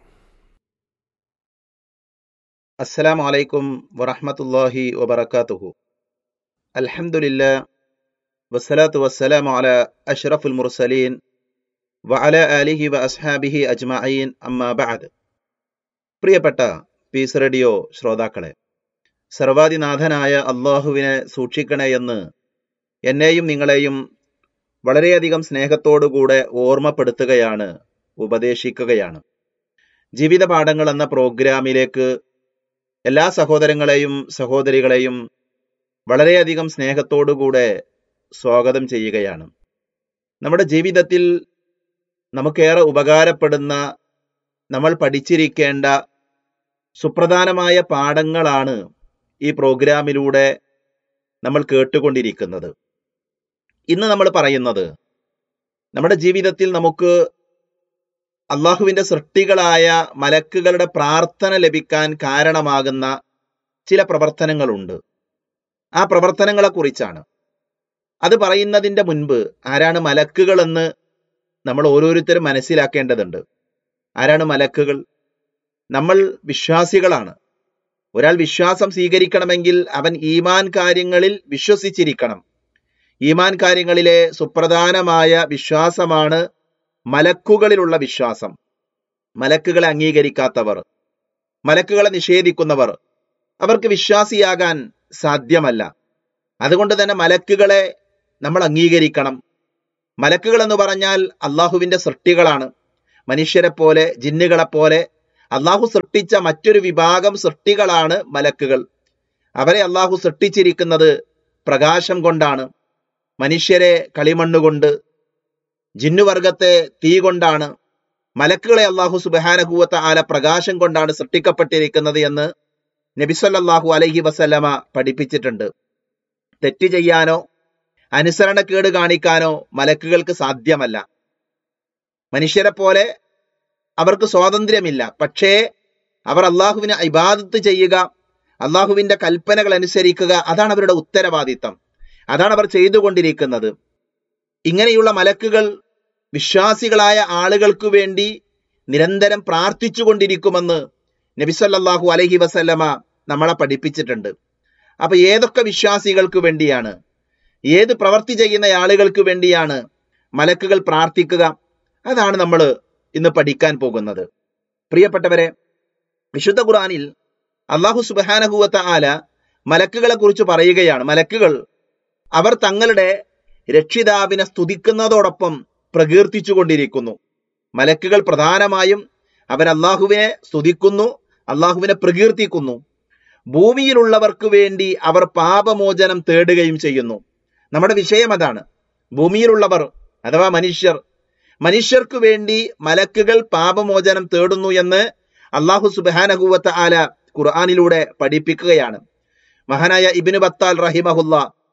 അസ്സലാമു അലൈക്കും വറഹ്മത്തുള്ളാഹി വബറകാതുഹു അൽഹംദുലില്ലാ വസ്സലാത്തു വസ്സലാമു അലാ അഷ്റഫുൽ മുർസലീൻ വഅല ആലിഹി വ അസ്ഹാബിഹി അജ്മഈൻ അമ്മാ ബഅദ് പ്രിയപ്പെട്ട പീസ് റേഡിയോ ശ്രോതാക്കളെ സർവാദിനാഥനായ അള്ളാഹുവിനെ സൂക്ഷിക്കണേ എന്ന് എന്നെയും നിങ്ങളെയും വളരെയധികം സ്നേഹത്തോടുകൂടെ ഓർമ്മപ്പെടുത്തുകയാണ് ഉപദേശിക്കുകയാണ് ജീവിത പാഠങ്ങൾ എന്ന പ്രോഗ്രാമിലേക്ക് എല്ലാ സഹോദരങ്ങളെയും സഹോദരികളെയും വളരെയധികം സ്നേഹത്തോടുകൂടെ സ്വാഗതം ചെയ്യുകയാണ് നമ്മുടെ ജീവിതത്തിൽ നമുക്കേറെ ഉപകാരപ്പെടുന്ന നമ്മൾ പഠിച്ചിരിക്കേണ്ട സുപ്രധാനമായ പാഠങ്ങളാണ് ഈ പ്രോഗ്രാമിലൂടെ നമ്മൾ കേട്ടുകൊണ്ടിരിക്കുന്നത് ഇന്ന് നമ്മൾ പറയുന്നത് നമ്മുടെ ജീവിതത്തിൽ നമുക്ക് അള്ളാഹുവിന്റെ സൃഷ്ടികളായ മലക്കുകളുടെ പ്രാർത്ഥന ലഭിക്കാൻ കാരണമാകുന്ന ചില പ്രവർത്തനങ്ങളുണ്ട് ആ പ്രവർത്തനങ്ങളെ കുറിച്ചാണ് അത് പറയുന്നതിന്റെ മുൻപ് ആരാണ് മലക്കുകൾ എന്ന് നമ്മൾ ഓരോരുത്തരും മനസ്സിലാക്കേണ്ടതുണ്ട് ആരാണ് മലക്കുകൾ നമ്മൾ വിശ്വാസികളാണ് ഒരാൾ വിശ്വാസം സ്വീകരിക്കണമെങ്കിൽ അവൻ ഈമാൻ കാര്യങ്ങളിൽ വിശ്വസിച്ചിരിക്കണം ഈമാൻ കാര്യങ്ങളിലെ സുപ്രധാനമായ വിശ്വാസമാണ് മലക്കുകളിലുള്ള വിശ്വാസം മലക്കുകളെ അംഗീകരിക്കാത്തവർ മലക്കുകളെ നിഷേധിക്കുന്നവർ അവർക്ക് വിശ്വാസിയാകാൻ സാധ്യമല്ല അതുകൊണ്ട് തന്നെ മലക്കുകളെ നമ്മൾ അംഗീകരിക്കണം മലക്കുകൾ എന്ന് പറഞ്ഞാൽ അള്ളാഹുവിന്റെ സൃഷ്ടികളാണ് മനുഷ്യരെ പോലെ ജിന്നുകളെ പോലെ അള്ളാഹു സൃഷ്ടിച്ച മറ്റൊരു വിഭാഗം സൃഷ്ടികളാണ് മലക്കുകൾ അവരെ അള്ളാഹു സൃഷ്ടിച്ചിരിക്കുന്നത് പ്രകാശം കൊണ്ടാണ് മനുഷ്യരെ കളിമണ്ണുകൊണ്ട് ജിന്നുവർഗത്തെ തീ കൊണ്ടാണ് മലക്കുകളെ അള്ളാഹു സുബഹാനഹൂവത്ത ആല പ്രകാശം കൊണ്ടാണ് സൃഷ്ടിക്കപ്പെട്ടിരിക്കുന്നത് എന്ന് നബിസല്ലാഹു അലഹി വസല്ലമ പഠിപ്പിച്ചിട്ടുണ്ട് തെറ്റ് ചെയ്യാനോ അനുസരണക്കേട് കാണിക്കാനോ മലക്കുകൾക്ക് സാധ്യമല്ല മനുഷ്യരെ പോലെ അവർക്ക് സ്വാതന്ത്ര്യമില്ല പക്ഷേ അവർ അള്ളാഹുവിനെ ഇബാദത്ത് ചെയ്യുക അള്ളാഹുവിന്റെ കൽപ്പനകൾ അനുസരിക്കുക അതാണ് അവരുടെ ഉത്തരവാദിത്തം അതാണ് അവർ ചെയ്തുകൊണ്ടിരിക്കുന്നത് ഇങ്ങനെയുള്ള മലക്കുകൾ വിശ്വാസികളായ ആളുകൾക്ക് വേണ്ടി നിരന്തരം പ്രാർത്ഥിച്ചു കൊണ്ടിരിക്കുമെന്ന് നബിസല്ലാഹു അലഹി വസല്ലമ നമ്മളെ പഠിപ്പിച്ചിട്ടുണ്ട് അപ്പൊ ഏതൊക്കെ വിശ്വാസികൾക്ക് വേണ്ടിയാണ് ഏത് പ്രവൃത്തി ചെയ്യുന്ന ആളുകൾക്ക് വേണ്ടിയാണ് മലക്കുകൾ പ്രാർത്ഥിക്കുക അതാണ് നമ്മൾ ഇന്ന് പഠിക്കാൻ പോകുന്നത് പ്രിയപ്പെട്ടവരെ വിശുദ്ധ ഖുർആനിൽ അള്ളാഹു സുബാനഹുവത്ത ആല മലക്കുകളെ കുറിച്ച് പറയുകയാണ് മലക്കുകൾ അവർ തങ്ങളുടെ രക്ഷിതാവിനെ സ്തുതിക്കുന്നതോടൊപ്പം പ്രകീർത്തിച്ചു കൊണ്ടിരിക്കുന്നു മലക്കുകൾ പ്രധാനമായും അവൻ അള്ളാഹുവിനെ സ്തുതിക്കുന്നു അള്ളാഹുവിനെ പ്രകീർത്തിക്കുന്നു ഭൂമിയിലുള്ളവർക്ക് വേണ്ടി അവർ പാപമോചനം തേടുകയും ചെയ്യുന്നു നമ്മുടെ വിഷയം അതാണ് ഭൂമിയിലുള്ളവർ അഥവാ മനുഷ്യർ മനുഷ്യർക്ക് വേണ്ടി മലക്കുകൾ പാപമോചനം തേടുന്നു എന്ന് അള്ളാഹു സുബാനഹുവത്ത ആല ഖുർആാനിലൂടെ പഠിപ്പിക്കുകയാണ് മഹാനായ ഇബിനു ബത്താൽ റഹിമഹുല്ല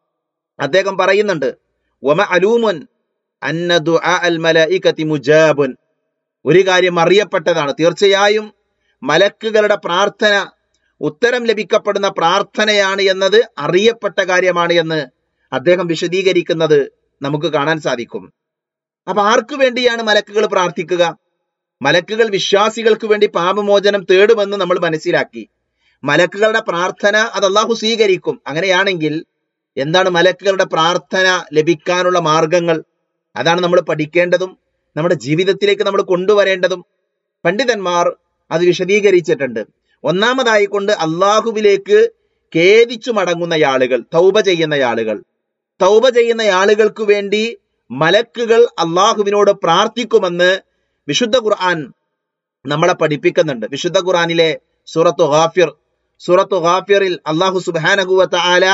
അദ്ദേഹം പറയുന്നുണ്ട് വമ അലൂമുൻ അന്ന ദുആ അൽ മലഇകതി മുജാബുൻ ഒരു കാര്യം അറിയപ്പെട്ടതാണ് തീർച്ചയായും മലക്കുകളുടെ പ്രാർത്ഥന ഉത്തരം ലഭിക്കപ്പെടുന്ന പ്രാർത്ഥനയാണ് എന്നത് അറിയപ്പെട്ട കാര്യമാണ് എന്ന് അദ്ദേഹം വിശദീകരിക്കുന്നത് നമുക്ക് കാണാൻ സാധിക്കും അപ്പൊ ആർക്കു വേണ്ടിയാണ് മലക്കുകൾ പ്രാർത്ഥിക്കുക മലക്കുകൾ വിശ്വാസികൾക്ക് വേണ്ടി പാപമോചനം തേടുമെന്ന് നമ്മൾ മനസ്സിലാക്കി മലക്കുകളുടെ പ്രാർത്ഥന അത് അള്ളാഹു സ്വീകരിക്കും അങ്ങനെയാണെങ്കിൽ എന്താണ് മലക്കുകളുടെ പ്രാർത്ഥന ലഭിക്കാനുള്ള മാർഗങ്ങൾ അതാണ് നമ്മൾ പഠിക്കേണ്ടതും നമ്മുടെ ജീവിതത്തിലേക്ക് നമ്മൾ കൊണ്ടുവരേണ്ടതും പണ്ഡിതന്മാർ അത് വിശദീകരിച്ചിട്ടുണ്ട് ഒന്നാമതായി കൊണ്ട് അള്ളാഹുവിലേക്ക് ഖേദിച്ചു മടങ്ങുന്ന ആളുകൾ തൗബ ചെയ്യുന്ന ആളുകൾ തൗബ ചെയ്യുന്ന ആളുകൾക്ക് വേണ്ടി മലക്കുകൾ അള്ളാഹുവിനോട് പ്രാർത്ഥിക്കുമെന്ന് വിശുദ്ധ ഖുർആൻ നമ്മളെ പഠിപ്പിക്കുന്നുണ്ട് വിശുദ്ധ ഖുർആനിലെ സൂറത്തു ഹാഫിർ സൂറത്തു ഹാഫിറിൽ അള്ളാഹു സുബാനഹുവത്ത ആല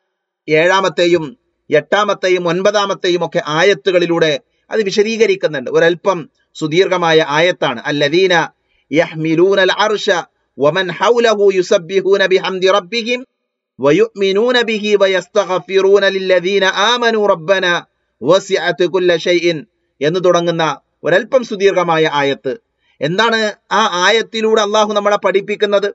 ഏഴാമത്തെയും എട്ടാമത്തെയും ഒൻപതാമത്തെയും ഒക്കെ ആയത്തുകളിലൂടെ അത് വിശദീകരിക്കുന്നുണ്ട് ഒരൽപ്പം സുദീർഘമായ ആയത്താണ് അല്ലദീന യഹ്മിലൂനൽ അർഷ വമൻ ഹൗലഹു യുസബ്ബിഹൂന ബിഹംദി റബ്ബിഹിം വയുഅ്മിനൂന ബിഹി വയസ്തഗ്ഫിറൂന ലില്ലദീന ആമനു റബ്ബന വസിഅത് കുല്ല ഷൈഇൻ എന്ന് തുടങ്ങുന്ന ഒരൽപ്പം സുദീർഘമായ ആയത്ത് എന്താണ് ആ ആയത്തിലൂടെ അള്ളാഹു നമ്മളെ പഠിപ്പിക്കുന്നത്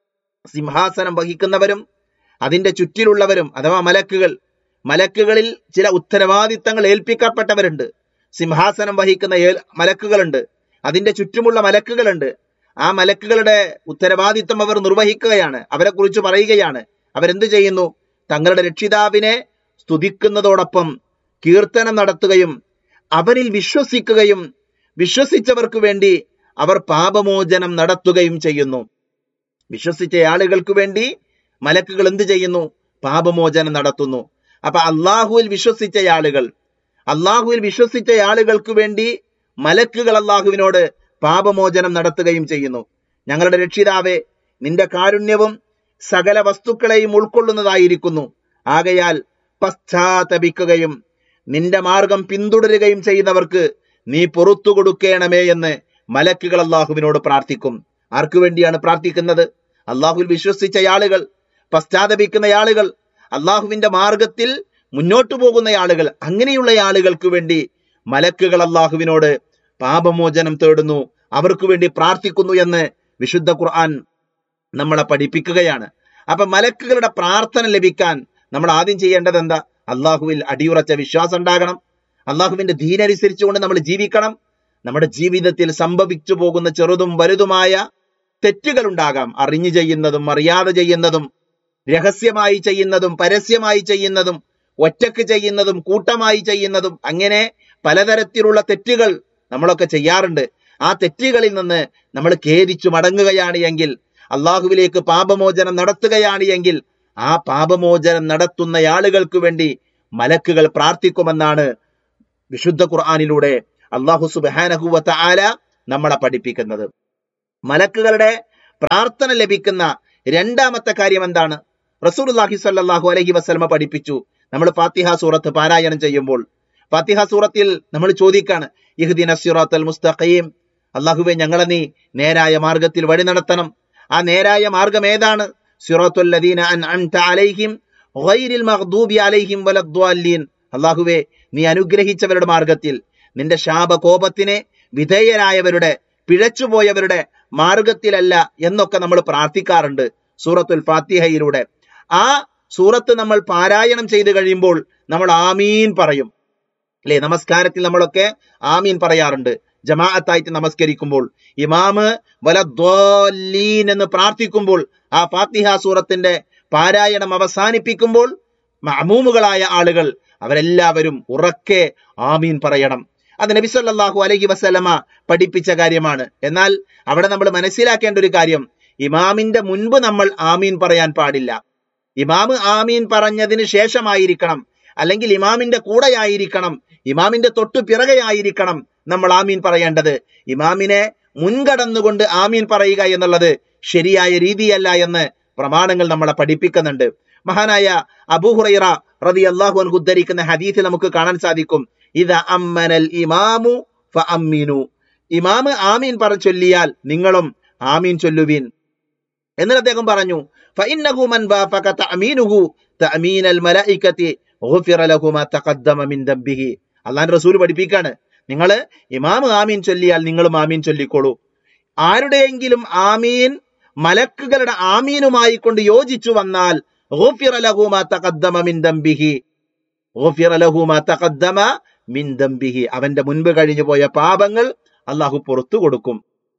സിംഹാസനം വഹിക്കുന്നവരും അതിന്റെ ചുറ്റിലുള്ളവരും അഥവാ മലക്കുകൾ മലക്കുകളിൽ ചില ഉത്തരവാദിത്തങ്ങൾ ഏൽപ്പിക്കപ്പെട്ടവരുണ്ട് സിംഹാസനം വഹിക്കുന്ന ഏൽ മലക്കുകളുണ്ട് അതിന്റെ ചുറ്റുമുള്ള മലക്കുകളുണ്ട് ആ മലക്കുകളുടെ ഉത്തരവാദിത്തം അവർ നിർവഹിക്കുകയാണ് അവരെ കുറിച്ച് പറയുകയാണ് അവരെന്ത് ചെയ്യുന്നു തങ്ങളുടെ രക്ഷിതാവിനെ സ്തുതിക്കുന്നതോടൊപ്പം കീർത്തനം നടത്തുകയും അവരിൽ വിശ്വസിക്കുകയും വിശ്വസിച്ചവർക്ക് വേണ്ടി അവർ പാപമോചനം നടത്തുകയും ചെയ്യുന്നു വിശ്വസിച്ച ആളുകൾക്ക് വേണ്ടി മലക്കുകൾ എന്ത് ചെയ്യുന്നു പാപമോചനം നടത്തുന്നു അപ്പൊ അള്ളാഹുവിൽ വിശ്വസിച്ച ആളുകൾ അള്ളാഹുവിൽ വിശ്വസിച്ച ആളുകൾക്ക് വേണ്ടി മലക്കുകൾ അള്ളാഹുവിനോട് പാപമോചനം നടത്തുകയും ചെയ്യുന്നു ഞങ്ങളുടെ രക്ഷിതാവെ നിന്റെ കാരുണ്യവും സകല വസ്തുക്കളെയും ഉൾക്കൊള്ളുന്നതായിരിക്കുന്നു ആകയാൽ പശ്ചാത്തപിക്കുകയും നിന്റെ മാർഗം പിന്തുടരുകയും ചെയ്യുന്നവർക്ക് നീ പൊറത്തു കൊടുക്കണമേ എന്ന് മലക്കുകൾ അള്ളാഹുവിനോട് പ്രാർത്ഥിക്കും ആർക്കു വേണ്ടിയാണ് പ്രാർത്ഥിക്കുന്നത് അള്ളാഹുവിൽ വിശ്വസിച്ച ആളുകൾ പശ്ചാത്തപിക്കുന്ന ആളുകൾ അള്ളാഹുവിന്റെ മാർഗത്തിൽ മുന്നോട്ടു പോകുന്ന ആളുകൾ അങ്ങനെയുള്ള ആളുകൾക്ക് വേണ്ടി മലക്കുകൾ അള്ളാഹുവിനോട് പാപമോചനം തേടുന്നു അവർക്ക് വേണ്ടി പ്രാർത്ഥിക്കുന്നു എന്ന് വിശുദ്ധ ഖുർആൻ നമ്മളെ പഠിപ്പിക്കുകയാണ് അപ്പൊ മലക്കുകളുടെ പ്രാർത്ഥന ലഭിക്കാൻ നമ്മൾ ആദ്യം ചെയ്യേണ്ടത് എന്താ അള്ളാഹുവിൽ അടിയുറച്ച വിശ്വാസം ഉണ്ടാകണം അള്ളാഹുവിന്റെ ധീനനുസരിച്ചുകൊണ്ട് നമ്മൾ ജീവിക്കണം നമ്മുടെ ജീവിതത്തിൽ സംഭവിച്ചു പോകുന്ന ചെറുതും വലുതുമായ തെറ്റുകൾ ഉണ്ടാകാം അറിഞ്ഞു ചെയ്യുന്നതും അറിയാതെ ചെയ്യുന്നതും രഹസ്യമായി ചെയ്യുന്നതും പരസ്യമായി ചെയ്യുന്നതും ഒറ്റക്ക് ചെയ്യുന്നതും കൂട്ടമായി ചെയ്യുന്നതും അങ്ങനെ പലതരത്തിലുള്ള തെറ്റുകൾ നമ്മളൊക്കെ ചെയ്യാറുണ്ട് ആ തെറ്റുകളിൽ നിന്ന് നമ്മൾ ഖേദിച്ചു മടങ്ങുകയാണ് എങ്കിൽ അള്ളാഹുവിലേക്ക് പാപമോചനം നടത്തുകയാണ് എങ്കിൽ ആ പാപമോചനം നടത്തുന്ന ആളുകൾക്ക് വേണ്ടി മലക്കുകൾ പ്രാർത്ഥിക്കുമെന്നാണ് വിശുദ്ധ ഖുർആാനിലൂടെ അള്ളാഹു സുബാനഹുവത്ത ആല നമ്മളെ പഠിപ്പിക്കുന്നത് മലക്കുകളുടെ പ്രാർത്ഥന ലഭിക്കുന്ന രണ്ടാമത്തെ കാര്യം എന്താണ് റസൂലുള്ളാഹി സ്വല്ലല്ലാഹു അലൈഹി വസല്ലമ പഠിപ്പിച്ചു നമ്മൾ ഫാത്തിഹ സൂറത്ത് പാരായണം ചെയ്യുമ്പോൾ ഫാത്തിഹ സൂറത്തിൽ നമ്മൾ ചോദിക്കാണ് ഇഹ്ദിന സിറാത്തൽ മുസ്തഖീം അള്ളാഹുവെ ഞങ്ങളെ നീ നേരായ മാർഗത്തിൽ വഴി നടത്തണം ആ നേരായ മാർഗം ഏതാണ് സിറാത്തുൽ ലദീന അൻഅംത അലൈഹിം ഗൈരിൽ മഗ്ദൂബി അലൈഹിം വലദ്ദാല്ലീൻ അള്ളാഹുവെ നീ അനുഗ്രഹിച്ചവരുടെ മാർഗത്തിൽ നിന്റെ ശാപകോപത്തിന് വിധേയരായവരുടെ പിഴച്ചുപോയവരുടെ മാർഗത്തിലല്ല എന്നൊക്കെ നമ്മൾ പ്രാർത്ഥിക്കാറുണ്ട് സൂറത്തുൽ ഫാത്തിഹയിലൂടെ ആ സൂറത്ത് നമ്മൾ പാരായണം ചെയ്തു കഴിയുമ്പോൾ നമ്മൾ ആമീൻ പറയും അല്ലെ നമസ്കാരത്തിൽ നമ്മളൊക്കെ ആമീൻ പറയാറുണ്ട് ജമാഅത്തായിട്ട് നമസ്കരിക്കുമ്പോൾ ഇമാമ് വലദ്വാലീൻ എന്ന് പ്രാർത്ഥിക്കുമ്പോൾ ആ ഫാത്തിഹ സൂറത്തിന്റെ പാരായണം അവസാനിപ്പിക്കുമ്പോൾ മഅമൂമുകളായ ആളുകൾ അവരെല്ലാവരും ഉറക്കെ ആമീൻ പറയണം അത് നബി സല്ലല്ലാഹു അലൈഹി വസല്ലമ പഠിപ്പിച്ച കാര്യമാണ് എന്നാൽ അവിടെ നമ്മൾ മനസ്സിലാക്കേണ്ട ഒരു കാര്യം ഇമാമിന്റെ മുൻപ് നമ്മൾ ആമീൻ പറയാൻ പാടില്ല ഇമാമ് ആമീൻ പറഞ്ഞതിന് ശേഷമായിരിക്കണം അല്ലെങ്കിൽ ഇമാമിന്റെ കൂടെയായിരിക്കണം ഇമാമിന്റെ തൊട്ടു പിറകെയായിരിക്കണം നമ്മൾ ആമീൻ പറയേണ്ടത് ഇമാമിനെ മുൻകടന്നുകൊണ്ട് ആമീൻ പറയുക എന്നുള്ളത് ശരിയായ രീതിയല്ല എന്ന് പ്രമാണങ്ങൾ നമ്മളെ പഠിപ്പിക്കുന്നുണ്ട് മഹാനായ അബൂഹുറൈറ റതി അള്ളാഹു അൻഹു ഉദ്ധരിക്കുന്ന ഹദീസിൽ നമുക്ക് കാണാൻ സാധിക്കും ഇത് അമ്മനൽ ഇമാമു ഫ അമ്മീനു ഇമാമ് ആമീൻ പറ ചൊല്ലിയാൽ നിങ്ങളും ആമീൻ ചൊല്ലുവിൻ എന്നിട്ട് അദ്ദേഹം പറഞ്ഞു فإنه من وافق تأمينه تأمين الملائكة غفر له ما تقدم من ذنبه അള്ളാന്റെ റസൂൽ പഠിപ്പിക്കാണ് നിങ്ങൾ ഇമാം ആമീൻ ചൊല്ലിയാൽ നിങ്ങളും ആമീൻ ചൊല്ലിക്കോളൂ ആരുടെയെങ്കിലും ആമീൻ മലക്കുകളുടെ ആമീനുമായി കൊണ്ട് യോജിച്ചു വന്നാൽ غفر له ما تقدم من ذنبه غفر له ما تقدم من ذنبه അവന്റെ മുൻപ് കഴിഞ്ഞു പോയ പാപങ്ങൾ അള്ളാഹു പുറത്തു കൊടുക്കും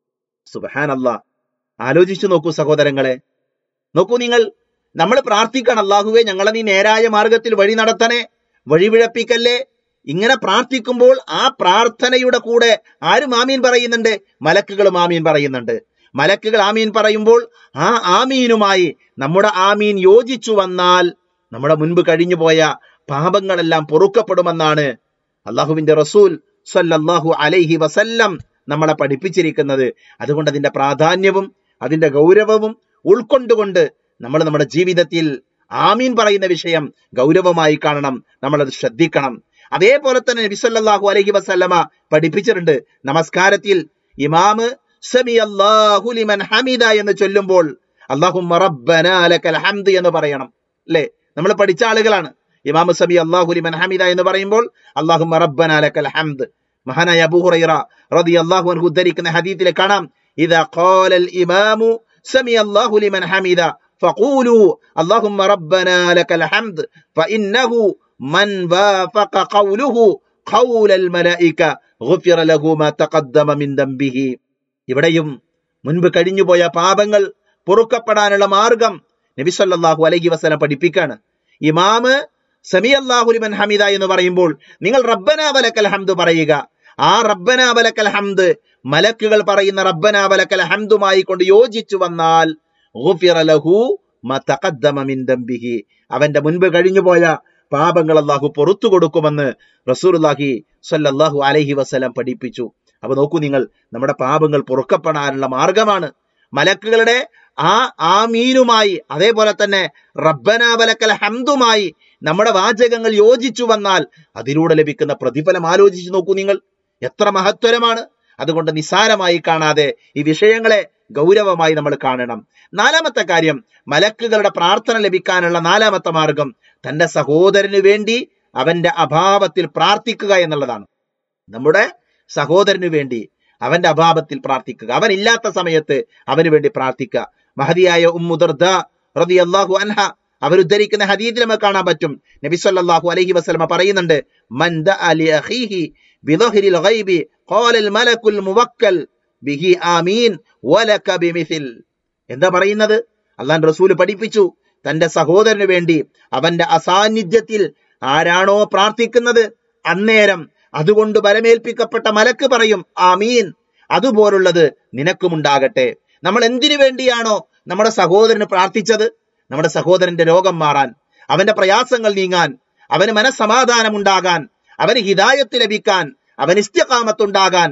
സുബഹാൻ അള്ളാഹ് ആലോചിച്ചു നോക്കൂ സഹോദരങ്ങളെ നോക്കൂ നിങ്ങൾ നമ്മൾ പ്രാർത്ഥിക്കണം അള്ളാഹുവെ ഞങ്ങളെ നീ നേരായ മാർഗത്തിൽ വഴി നടത്തണേ വഴിപിഴപ്പിക്കല്ലേ ഇങ്ങനെ പ്രാർത്ഥിക്കുമ്പോൾ ആ പ്രാർത്ഥനയുടെ കൂടെ ആരും ആമീൻ പറയുന്നുണ്ട് മലക്കുകളും ആമീൻ പറയുന്നുണ്ട് മലക്കുകൾ ആമീൻ പറയുമ്പോൾ ആ ആമീനുമായി നമ്മുടെ ആമീൻ യോജിച്ചു വന്നാൽ നമ്മുടെ മുൻപ് കഴിഞ്ഞു പോയ പാപങ്ങളെല്ലാം പൊറുക്കപ്പെടുമെന്നാണ് അള്ളാഹുവിന്റെ റസൂൽ സല്ലല്ലാഹു അലൈഹി വസല്ലം നമ്മളെ പഠിപ്പിച്ചിരിക്കുന്നത് അതുകൊണ്ട് അതിന്റെ പ്രാധാന്യവും അതിന്റെ ഗൗരവവും ഉൾക്കൊണ്ടുകൊണ്ട് നമ്മൾ നമ്മുടെ ജീവിതത്തിൽ ആമീൻ പറയുന്ന വിഷയം ഗൗരവമായി കാണണം നമ്മളത് ശ്രദ്ധിക്കണം അതേപോലെ തന്നെ നബി സല്ലല്ലാഹു അലൈഹി വസല്ലമ പഠിപ്പിച്ചിട്ടുണ്ട് നമസ്കാരത്തിൽ ഇമാമ് സമി അല്ലാഹു ലിമൻ ഹമിദ എന്ന് ചൊല്ലുമ്പോൾ അല്ലാഹുമ്മ റബ്ബനാ ലക്കൽ ഹംദ് എന്ന് പറയണം അല്ലേ നമ്മൾ പഠിച്ച ആളുകളാണ് ഇമാമ് സമി അല്ലാഹു ലിമൻ ഹമിദ എന്ന് പറയുമ്പോൾ അല്ലാഹുമ്മ റബ്ബനാ ലക്കൽ ഹംദ് മഹാനായ അബൂ ഹുറൈറ റളിയല്ലാഹു അൻഹു ഉദ്ധരിക്കുന്ന ഹദീസിൽ കാണാം ഇദാ ഖാലൽ ഇമാമു സമി അല്ലാഹു ലിമൻ ഹമിദ فقولوا اللهم ربنا لك الحمد فإنه من وافق قوله قول الملائكة غفر له ما تقدم من ذنبه ഇവിടെയും മുൻപ് കഴിഞ്ഞുപോയ പാപങ്ങൾ പൊറുക്കപ്പെടാനുള്ള മാർഗം നബി സല്ലല്ലാഹു അലൈഹി വസല്ലം പഠിപ്പിക്കാണ് ഇമാമ് സമി അല്ലാഹു ലിമൻ ഹമിദ എന്ന് പറയുമ്പോൾ നിങ്ങൾ റബ്ബന വലക്കൽ ഹംദ് പറയുക ആ റബ്ബന വലക്കൽ ഹംദ് മലക്കുകൾ പറയുന്ന റബ്ബന വലക്കൽ ഹംദുമായി കൊണ്ട് യോജിച്ചു വന്നാൽ ഗുഫിറ ലഹു മ തഖദ്ദമ മിൻ ദംബിഹി അവന്റെ മുൻപ് കഴിഞ്ഞുപോയ പാപങ്ങൾ അള്ളാഹു പുറത്തു കൊടുക്കുമെന്ന് റസൂലുള്ളാഹി സ്വല്ലല്ലാഹു അലൈഹി വസല്ലം പഠിപ്പിച്ചു അപ്പൊ നോക്കൂ നിങ്ങൾ നമ്മുടെ പാപങ്ങൾ പൊറുക്കപ്പെടാനുള്ള മാർഗമാണ് മലക്കുകളുടെ ആ ആമീനുമായി അതേപോലെ തന്നെ റബ്ബന വലക്കൽ ഹംദുമായി നമ്മുടെ വാചകങ്ങൾ യോജിച്ചു വന്നാൽ അതിലൂടെ ലഭിക്കുന്ന പ്രതിഫലം ആലോചിച്ചു നോക്കൂ നിങ്ങൾ എത്ര മഹത്വരമാണ് അതുകൊണ്ട് നിസ്സാരമായി കാണാതെ ഈ വിഷയങ്ങളെ ഗൗരവമായി നമ്മൾ കാണണം നാലാമത്തെ കാര്യം മലക്കുകളുടെ പ്രാർത്ഥന ലഭിക്കാനുള്ള നാലാമത്തെ മാർഗം തന്റെ സഹോദരന് വേണ്ടി അവന്റെ അഭാവത്തിൽ പ്രാർത്ഥിക്കുക എന്നുള്ളതാണ് നമ്മുടെ സഹോദരന് വേണ്ടി അവന്റെ അഭാവത്തിൽ പ്രാർത്ഥിക്കുക അവൻ ഇല്ലാത്ത സമയത്ത് അവന് വേണ്ടി പ്രാർത്ഥിക്കുക മഹതിയായ ഉമ്മുദർദ റതി അള്ളാഹു അൻഹ അവരുദ്ധരിക്കുന്ന ഹദീദിൽ നമുക്ക് കാണാൻ പറ്റും നബി സല്ലല്ലാഹു അലൈഹി വസല്ലമ പറയുന്നുണ്ട് മൻ ദഅ ലി അഖീഹി ബിദഹ്രിൽ ഗൈബി ഖാലൽ മലക്കുൽ മുവക്കൽ ബിഹി ആമീൻ വലക ബിമിഥിൽ എന്താ പറയുന്നത് അള്ളാഹ് റസൂൽ പഠിപ്പിച്ചു തന്റെ സഹോദരന് വേണ്ടി അവന്റെ അസാന്നിധ്യത്തിൽ ആരാണോ പ്രാർത്ഥിക്കുന്നത് അന്നേരം അതുകൊണ്ട് ബലമേൽപ്പിക്കപ്പെട്ട മലക്ക് പറയും ആമീൻ അതുപോലുള്ളത് നിനക്കുമുണ്ടാകട്ടെ നമ്മൾ എന്തിനു വേണ്ടിയാണോ നമ്മുടെ സഹോദരന് പ്രാർത്ഥിച്ചത് നമ്മുടെ സഹോദരന്റെ രോഗം മാറാൻ അവന്റെ പ്രയാസങ്ങൾ നീങ്ങാൻ അവന് മനസ്സമാധാനം ഉണ്ടാകാൻ അവന് ഹിദായത്ത് ലഭിക്കാൻ അവന് ഇസ്ത്യകാമത്തുണ്ടാകാൻ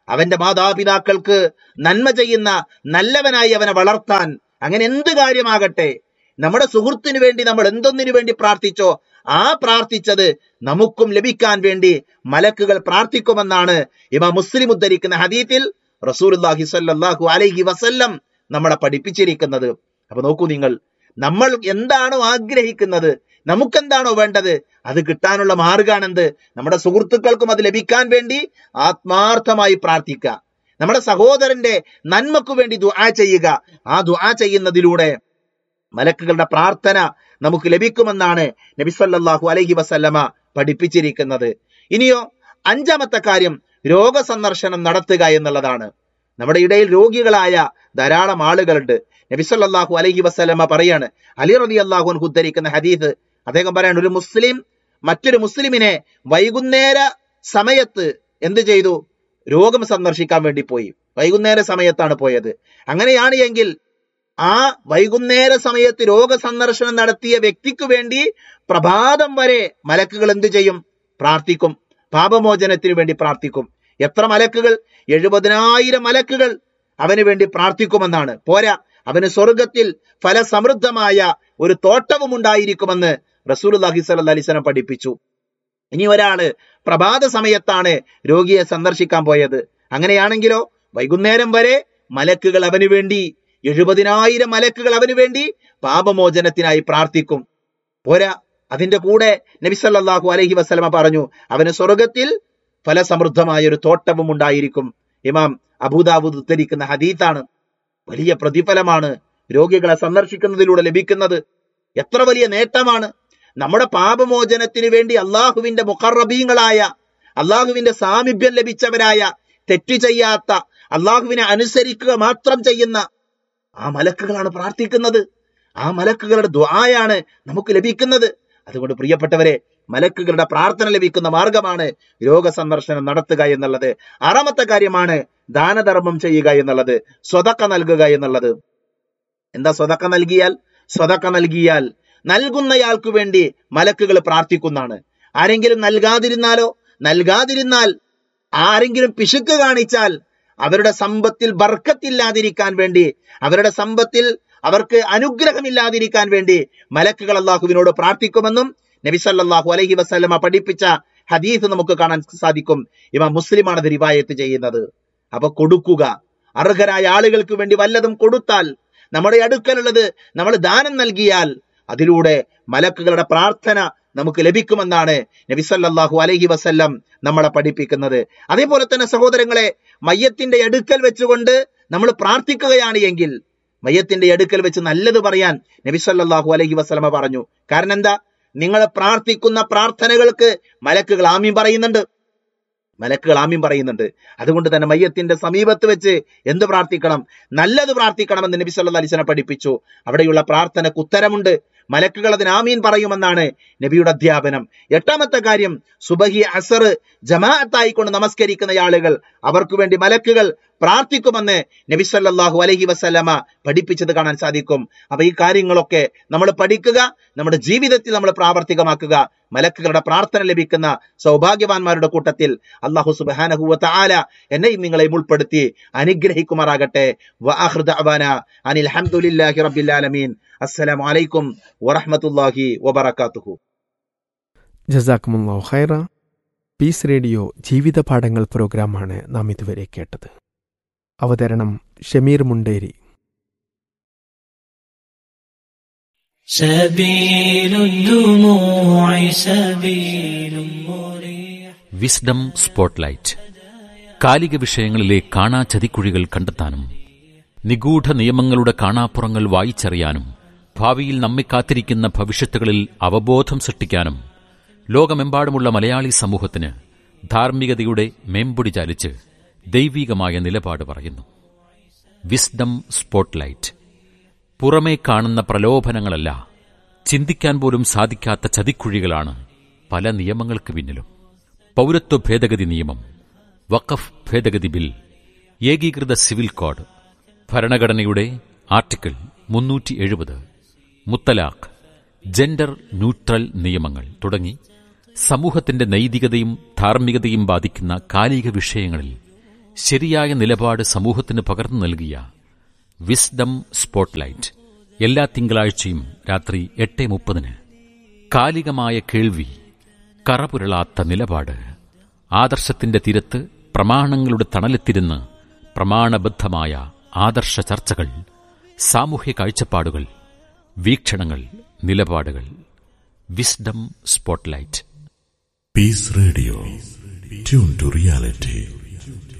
അവന്റെ മാതാപിതാക്കൾക്ക് നന്മ ചെയ്യുന്ന നല്ലവനായി അവനെ വളർത്താൻ അങ്ങനെ എന്ത് കാര്യമാകട്ടെ നമ്മുടെ സുഹൃത്തിനു വേണ്ടി നമ്മൾ എന്തൊന്നിനു വേണ്ടി പ്രാർത്ഥിച്ചോ ആ പ്രാർത്ഥിച്ചത് നമുക്കും ലഭിക്കാൻ വേണ്ടി മലക്കുകൾ പ്രാർത്ഥിക്കുമെന്നാണ് ഇമാ മുസ്ലിം ഉദ്ധരിക്കുന്ന ഹദീത്തിൽ റസൂലുള്ളാഹി സ്വല്ലല്ലാഹു അലൈഹി വസല്ലം നമ്മളെ പഠിപ്പിച്ചിരിക്കുന്നത് അപ്പൊ നോക്കൂ നിങ്ങൾ നമ്മൾ എന്താണോ ആഗ്രഹിക്കുന്നത് നമുക്കെന്താണോ വേണ്ടത് അത് കിട്ടാനുള്ള മാർഗാണെന്ത് നമ്മുടെ സുഹൃത്തുക്കൾക്കും അത് ലഭിക്കാൻ വേണ്ടി ആത്മാർത്ഥമായി പ്രാർത്ഥിക്കുക നമ്മുടെ സഹോദരന്റെ നന്മക്കു വേണ്ടി ദുആ ചെയ്യുക ആ ദുആ ചെയ്യുന്നതിലൂടെ മലക്കുകളുടെ പ്രാർത്ഥന നമുക്ക് ലഭിക്കുമെന്നാണ് നബി സല്ലല്ലാഹു അലൈഹി വസല്ലമ പഠിപ്പിച്ചിരിക്കുന്നത് ഇനിയോ അഞ്ചാമത്തെ കാര്യം രോഗസന്ദർശനം നടത്തുക എന്നുള്ളതാണ് നമ്മുടെ ഇടയിൽ രോഗികളായ ധാരാളം ആളുകളുണ്ട് നബി സല്ലല്ലാഹു അലൈഹി വസല്ലമ പറയാണ് അലി റളി അള്ളാഹു അൻഹു ഉദ്ധരിക്കുന്ന ഹദീസ് അദ്ദേഹം പറയാണ് ഒരു മുസ്ലിം മറ്റൊരു മുസ്ലിമിനെ വൈകുന്നേര സമയത്ത് എന്ത് ചെയ്തു രോഗം സന്ദർശിക്കാൻ വേണ്ടി പോയി വൈകുന്നേര സമയത്താണ് പോയത് അങ്ങനെയാണ് എങ്കിൽ ആ വൈകുന്നേര സമയത്ത് രോഗസന്ദർശനം നടത്തിയ വ്യക്തിക്ക് വേണ്ടി പ്രഭാതം വരെ മലക്കുകൾ എന്ത് ചെയ്യും പ്രാർത്ഥിക്കും പാപമോചനത്തിന് വേണ്ടി പ്രാർത്ഥിക്കും എത്ര മലക്കുകൾ എഴുപതിനായിരം മലക്കുകൾ അവന് വേണ്ടി പ്രാർത്ഥിക്കുമെന്നാണ് പോരാ അവന് സ്വർഗത്തിൽ ഫലസമൃദ്ധമായ ഒരു തോട്ടവും ഉണ്ടായിരിക്കുമെന്ന് റസൂൽ അലൈഹി സ്വലം പഠിപ്പിച്ചു ഇനി ഒരാള് പ്രഭാത സമയത്താണ് രോഗിയെ സന്ദർശിക്കാൻ പോയത് അങ്ങനെയാണെങ്കിലോ വൈകുന്നേരം വരെ മലക്കുകൾ അവന് വേണ്ടി എഴുപതിനായിരം മലക്കുകൾ അവന് വേണ്ടി പാപമോചനത്തിനായി പ്രാർത്ഥിക്കും പോരാ അതിന്റെ കൂടെ നബി സല്ലല്ലാഹു അലൈഹി വസല്ലമ പറഞ്ഞു അവന് സ്വർഗത്തിൽ ഫലസമൃദ്ധമായ ഒരു തോട്ടവും ഉണ്ടായിരിക്കും ഇമാം അബൂദാവൂദ് ഉദ്ധരിക്കുന്ന ഹദീത്താണ് വലിയ പ്രതിഫലമാണ് രോഗികളെ സന്ദർശിക്കുന്നതിലൂടെ ലഭിക്കുന്നത് എത്ര വലിയ നേട്ടമാണ് നമ്മുടെ പാപമോചനത്തിന് വേണ്ടി അള്ളാഹുവിന്റെ മുഖറബീങ്ങളായ അള്ളാഹുവിന്റെ സാമീപ്യം ലഭിച്ചവരായ തെറ്റ് ചെയ്യാത്ത അള്ളാഹുവിനെ അനുസരിക്കുക മാത്രം ചെയ്യുന്ന ആ മലക്കുകളാണ് പ്രാർത്ഥിക്കുന്നത് ആ മലക്കുകളുടെ ദ്വായാണ് നമുക്ക് ലഭിക്കുന്നത് അതുകൊണ്ട് പ്രിയപ്പെട്ടവരെ മലക്കുകളുടെ പ്രാർത്ഥന ലഭിക്കുന്ന മാർഗമാണ് രോഗസന്ദർശനം നടത്തുക എന്നുള്ളത് ആറാമത്തെ കാര്യമാണ് ദാനധർമ്മം ചെയ്യുക എന്നുള്ളത് സ്വതക്ക നൽകുക എന്നുള്ളത് എന്താ സ്വതക്ക നൽകിയാൽ സ്വതക്ക നൽകിയാൽ നൽകുന്നയാൾക്ക് വേണ്ടി മലക്കുകൾ പ്രാർത്ഥിക്കുന്നതാണ് ആരെങ്കിലും നൽകാതിരുന്നാലോ നൽകാതിരുന്നാൽ ആരെങ്കിലും പിശുക്ക് കാണിച്ചാൽ അവരുടെ സമ്പത്തിൽ ബർക്കത്തില്ലാതിരിക്കാൻ വേണ്ടി അവരുടെ സമ്പത്തിൽ അവർക്ക് അനുഗ്രഹമില്ലാതിരിക്കാൻ വേണ്ടി മലക്കുകൾ അള്ളാഹുവിനോട് പ്രാർത്ഥിക്കുമെന്നും നബി സല്ലല്ലാഹു അലൈഹി വസല്ലമ പഠിപ്പിച്ച ഹദീസ് നമുക്ക് കാണാൻ സാധിക്കും ഇവ മുസ്ലിമാണ് ഇത് റിവായത്ത് ചെയ്യുന്നത് അപ്പൊ കൊടുക്കുക അർഹരായ ആളുകൾക്ക് വേണ്ടി വല്ലതും കൊടുത്താൽ നമ്മുടെ അടുക്കലുള്ളത് നമ്മൾ ദാനം നൽകിയാൽ അതിലൂടെ മലക്കുകളുടെ പ്രാർത്ഥന നമുക്ക് ലഭിക്കുമെന്നാണ് നബി സല്ലല്ലാഹു അലൈഹി വസല്ലം നമ്മളെ പഠിപ്പിക്കുന്നത് അതേപോലെ തന്നെ സഹോദരങ്ങളെ മയ്യത്തിന്റെ അടുക്കൽ വെച്ചുകൊണ്ട് നമ്മൾ പ്രാർത്ഥിക്കുകയാണ് എങ്കിൽ മയ്യത്തിന്റെ അടുക്കൽ വെച്ച് നല്ലത് പറയാൻ നബി സല്ലല്ലാഹു അലൈഹി വസല്ലമ പറഞ്ഞു കാരണം എന്താ നിങ്ങൾ പ്രാർത്ഥിക്കുന്ന പ്രാർത്ഥനകൾക്ക് മലക്കുകൾ ആമീൻ പറയുന്നുണ്ട് മലക്കുകൾ ആമീൻ പറയുന്നുണ്ട് അതുകൊണ്ട് തന്നെ മയ്യത്തിന്റെ സമീപത്ത് വെച്ച് എന്ത് പ്രാർത്ഥിക്കണം നല്ലത് പ്രാർത്ഥിക്കണമെന്ന് നബി സല്ലല്ലാഹു അലൈഹി വസല്ലം പഠിപ്പിച്ചു അവിടെയുള്ള പ്രാർത്ഥനക്ക് ഉത്തരമുണ്ട് മലക്കുകൾ അതിന് ആമീൻ പറയുമെന്നാണ് നബിയുടെ അധ്യാപനം എട്ടാമത്തെ കാര്യം സുബഹി അസർ ജമാഅത്തായിക്കൊണ്ട് നമസ്കരിക്കുന്ന ആളുകൾ അവർക്ക് വേണ്ടി മലക്കുകൾ പ്രാർത്ഥിക്കുമെന്ന് നബി സല്ലല്ലാഹു അലൈഹി വസല്ലമ പഠിപ്പിച്ചത് കാണാൻ സാധിക്കും അപ്പൊ ഈ കാര്യങ്ങളൊക്കെ നമ്മൾ പഠിക്കുക നമ്മുടെ ജീവിതത്തിൽ നമ്മൾ പ്രാവർത്തികമാക്കുക മലക്കുകളുടെ പ്രാർത്ഥന ലഭിക്കുന്ന സൗഭാഗ്യവാന്മാരുടെ കൂട്ടത്തിൽ അള്ളാഹു സുബാനഹുവ ആല എന്നെയും നിങ്ങളെയും ഉൾപ്പെടുത്തി അനുഗ്രഹിക്കുമാറാകട്ടെ വആഖിറു ദഅവാന അനിൽ ഹംദുലില്ലാഹി റബ്ബിൽ ആലമീൻ അസ്സലാമു അലൈക്കും വറഹ്മത്തുള്ളാഹി വബറകാതുഹു ജസാക്കുമുല്ലാഹു ഖൈറ പീസ് റേഡിയോ ജീവിത പാഠങ്ങൾ പ്രോഗ്രാമാണ് നാം ഇതുവരെ കേട്ടത് അവതരണം ഷമീർ മുണ്ടേരി سبيل الدموع سبيل مريح വിസ്ഡം സ്പോട്ട്ലൈറ്റ് കാലിക വിഷയങ്ങളിലെ കാണാ ചതിക്കുഴികൾ കണ്ടെത്താനും നിഗൂഢ നിയമങ്ങളുടെ കാണാപ്പുറങ്ങൾ വായിച്ചറിയാനും ഭാവിയിൽ നമ്മെ കാത്തിരിക്കുന്ന ഭവിഷ്യത്തുകളിൽ അവബോധം സൃഷ്ടിക്കാനും ലോകമെമ്പാടുമുള്ള മലയാളി സമൂഹത്തിന് ധാർമ്മികതയുടെ മേമ്പൊടി ചാലിച്ച് ദൈവീകമായ നിലപാട് പറയുന്നു വിസ്ഡം സ്പോട്ട്ലൈറ്റ് പുറമേ കാണുന്ന പ്രലോഭനങ്ങളല്ല ചിന്തിക്കാൻ പോലും സാധിക്കാത്ത ചതിക്കുഴികളാണ് പല നിയമങ്ങൾക്ക് പിന്നിലും പൗരത്വ ഭേദഗതി നിയമം വഖഫ് ഭേദഗതി ബിൽ ഏകീകൃത സിവിൽ കോഡ് ഭരണഘടനയുടെ ആർട്ടിക്കിൾ മുന്നൂറ്റി എഴുപത് മുത്തലാഖ് ജെൻഡർ ന്യൂട്രൽ നിയമങ്ങൾ തുടങ്ങി സമൂഹത്തിന്റെ നൈതികതയും ധാർമ്മികതയും ബാധിക്കുന്ന കാലിക വിഷയങ്ങളിൽ ശരിയായ നിലപാട് സമൂഹത്തിന് പകർന്നു നൽകിയ വിസ്ഡം സ്പോട്ട്ലൈറ്റ് എല്ലാ തിങ്കളാഴ്ചയും രാത്രി എട്ട് മുപ്പതിന് കാലികമായ കേൾവി കറപുരളാത്ത നിലപാട് ആദർശത്തിന്റെ തീരത്ത് പ്രമാണങ്ങളുടെ തണലെത്തിരുന്ന് പ്രമാണബദ്ധമായ ആദർശ ചർച്ചകൾ സാമൂഹ്യ കാഴ്ചപ്പാടുകൾ വീക്ഷണങ്ങൾ നിലപാടുകൾ wisdom spotlight Peace Radio. Tune to reality.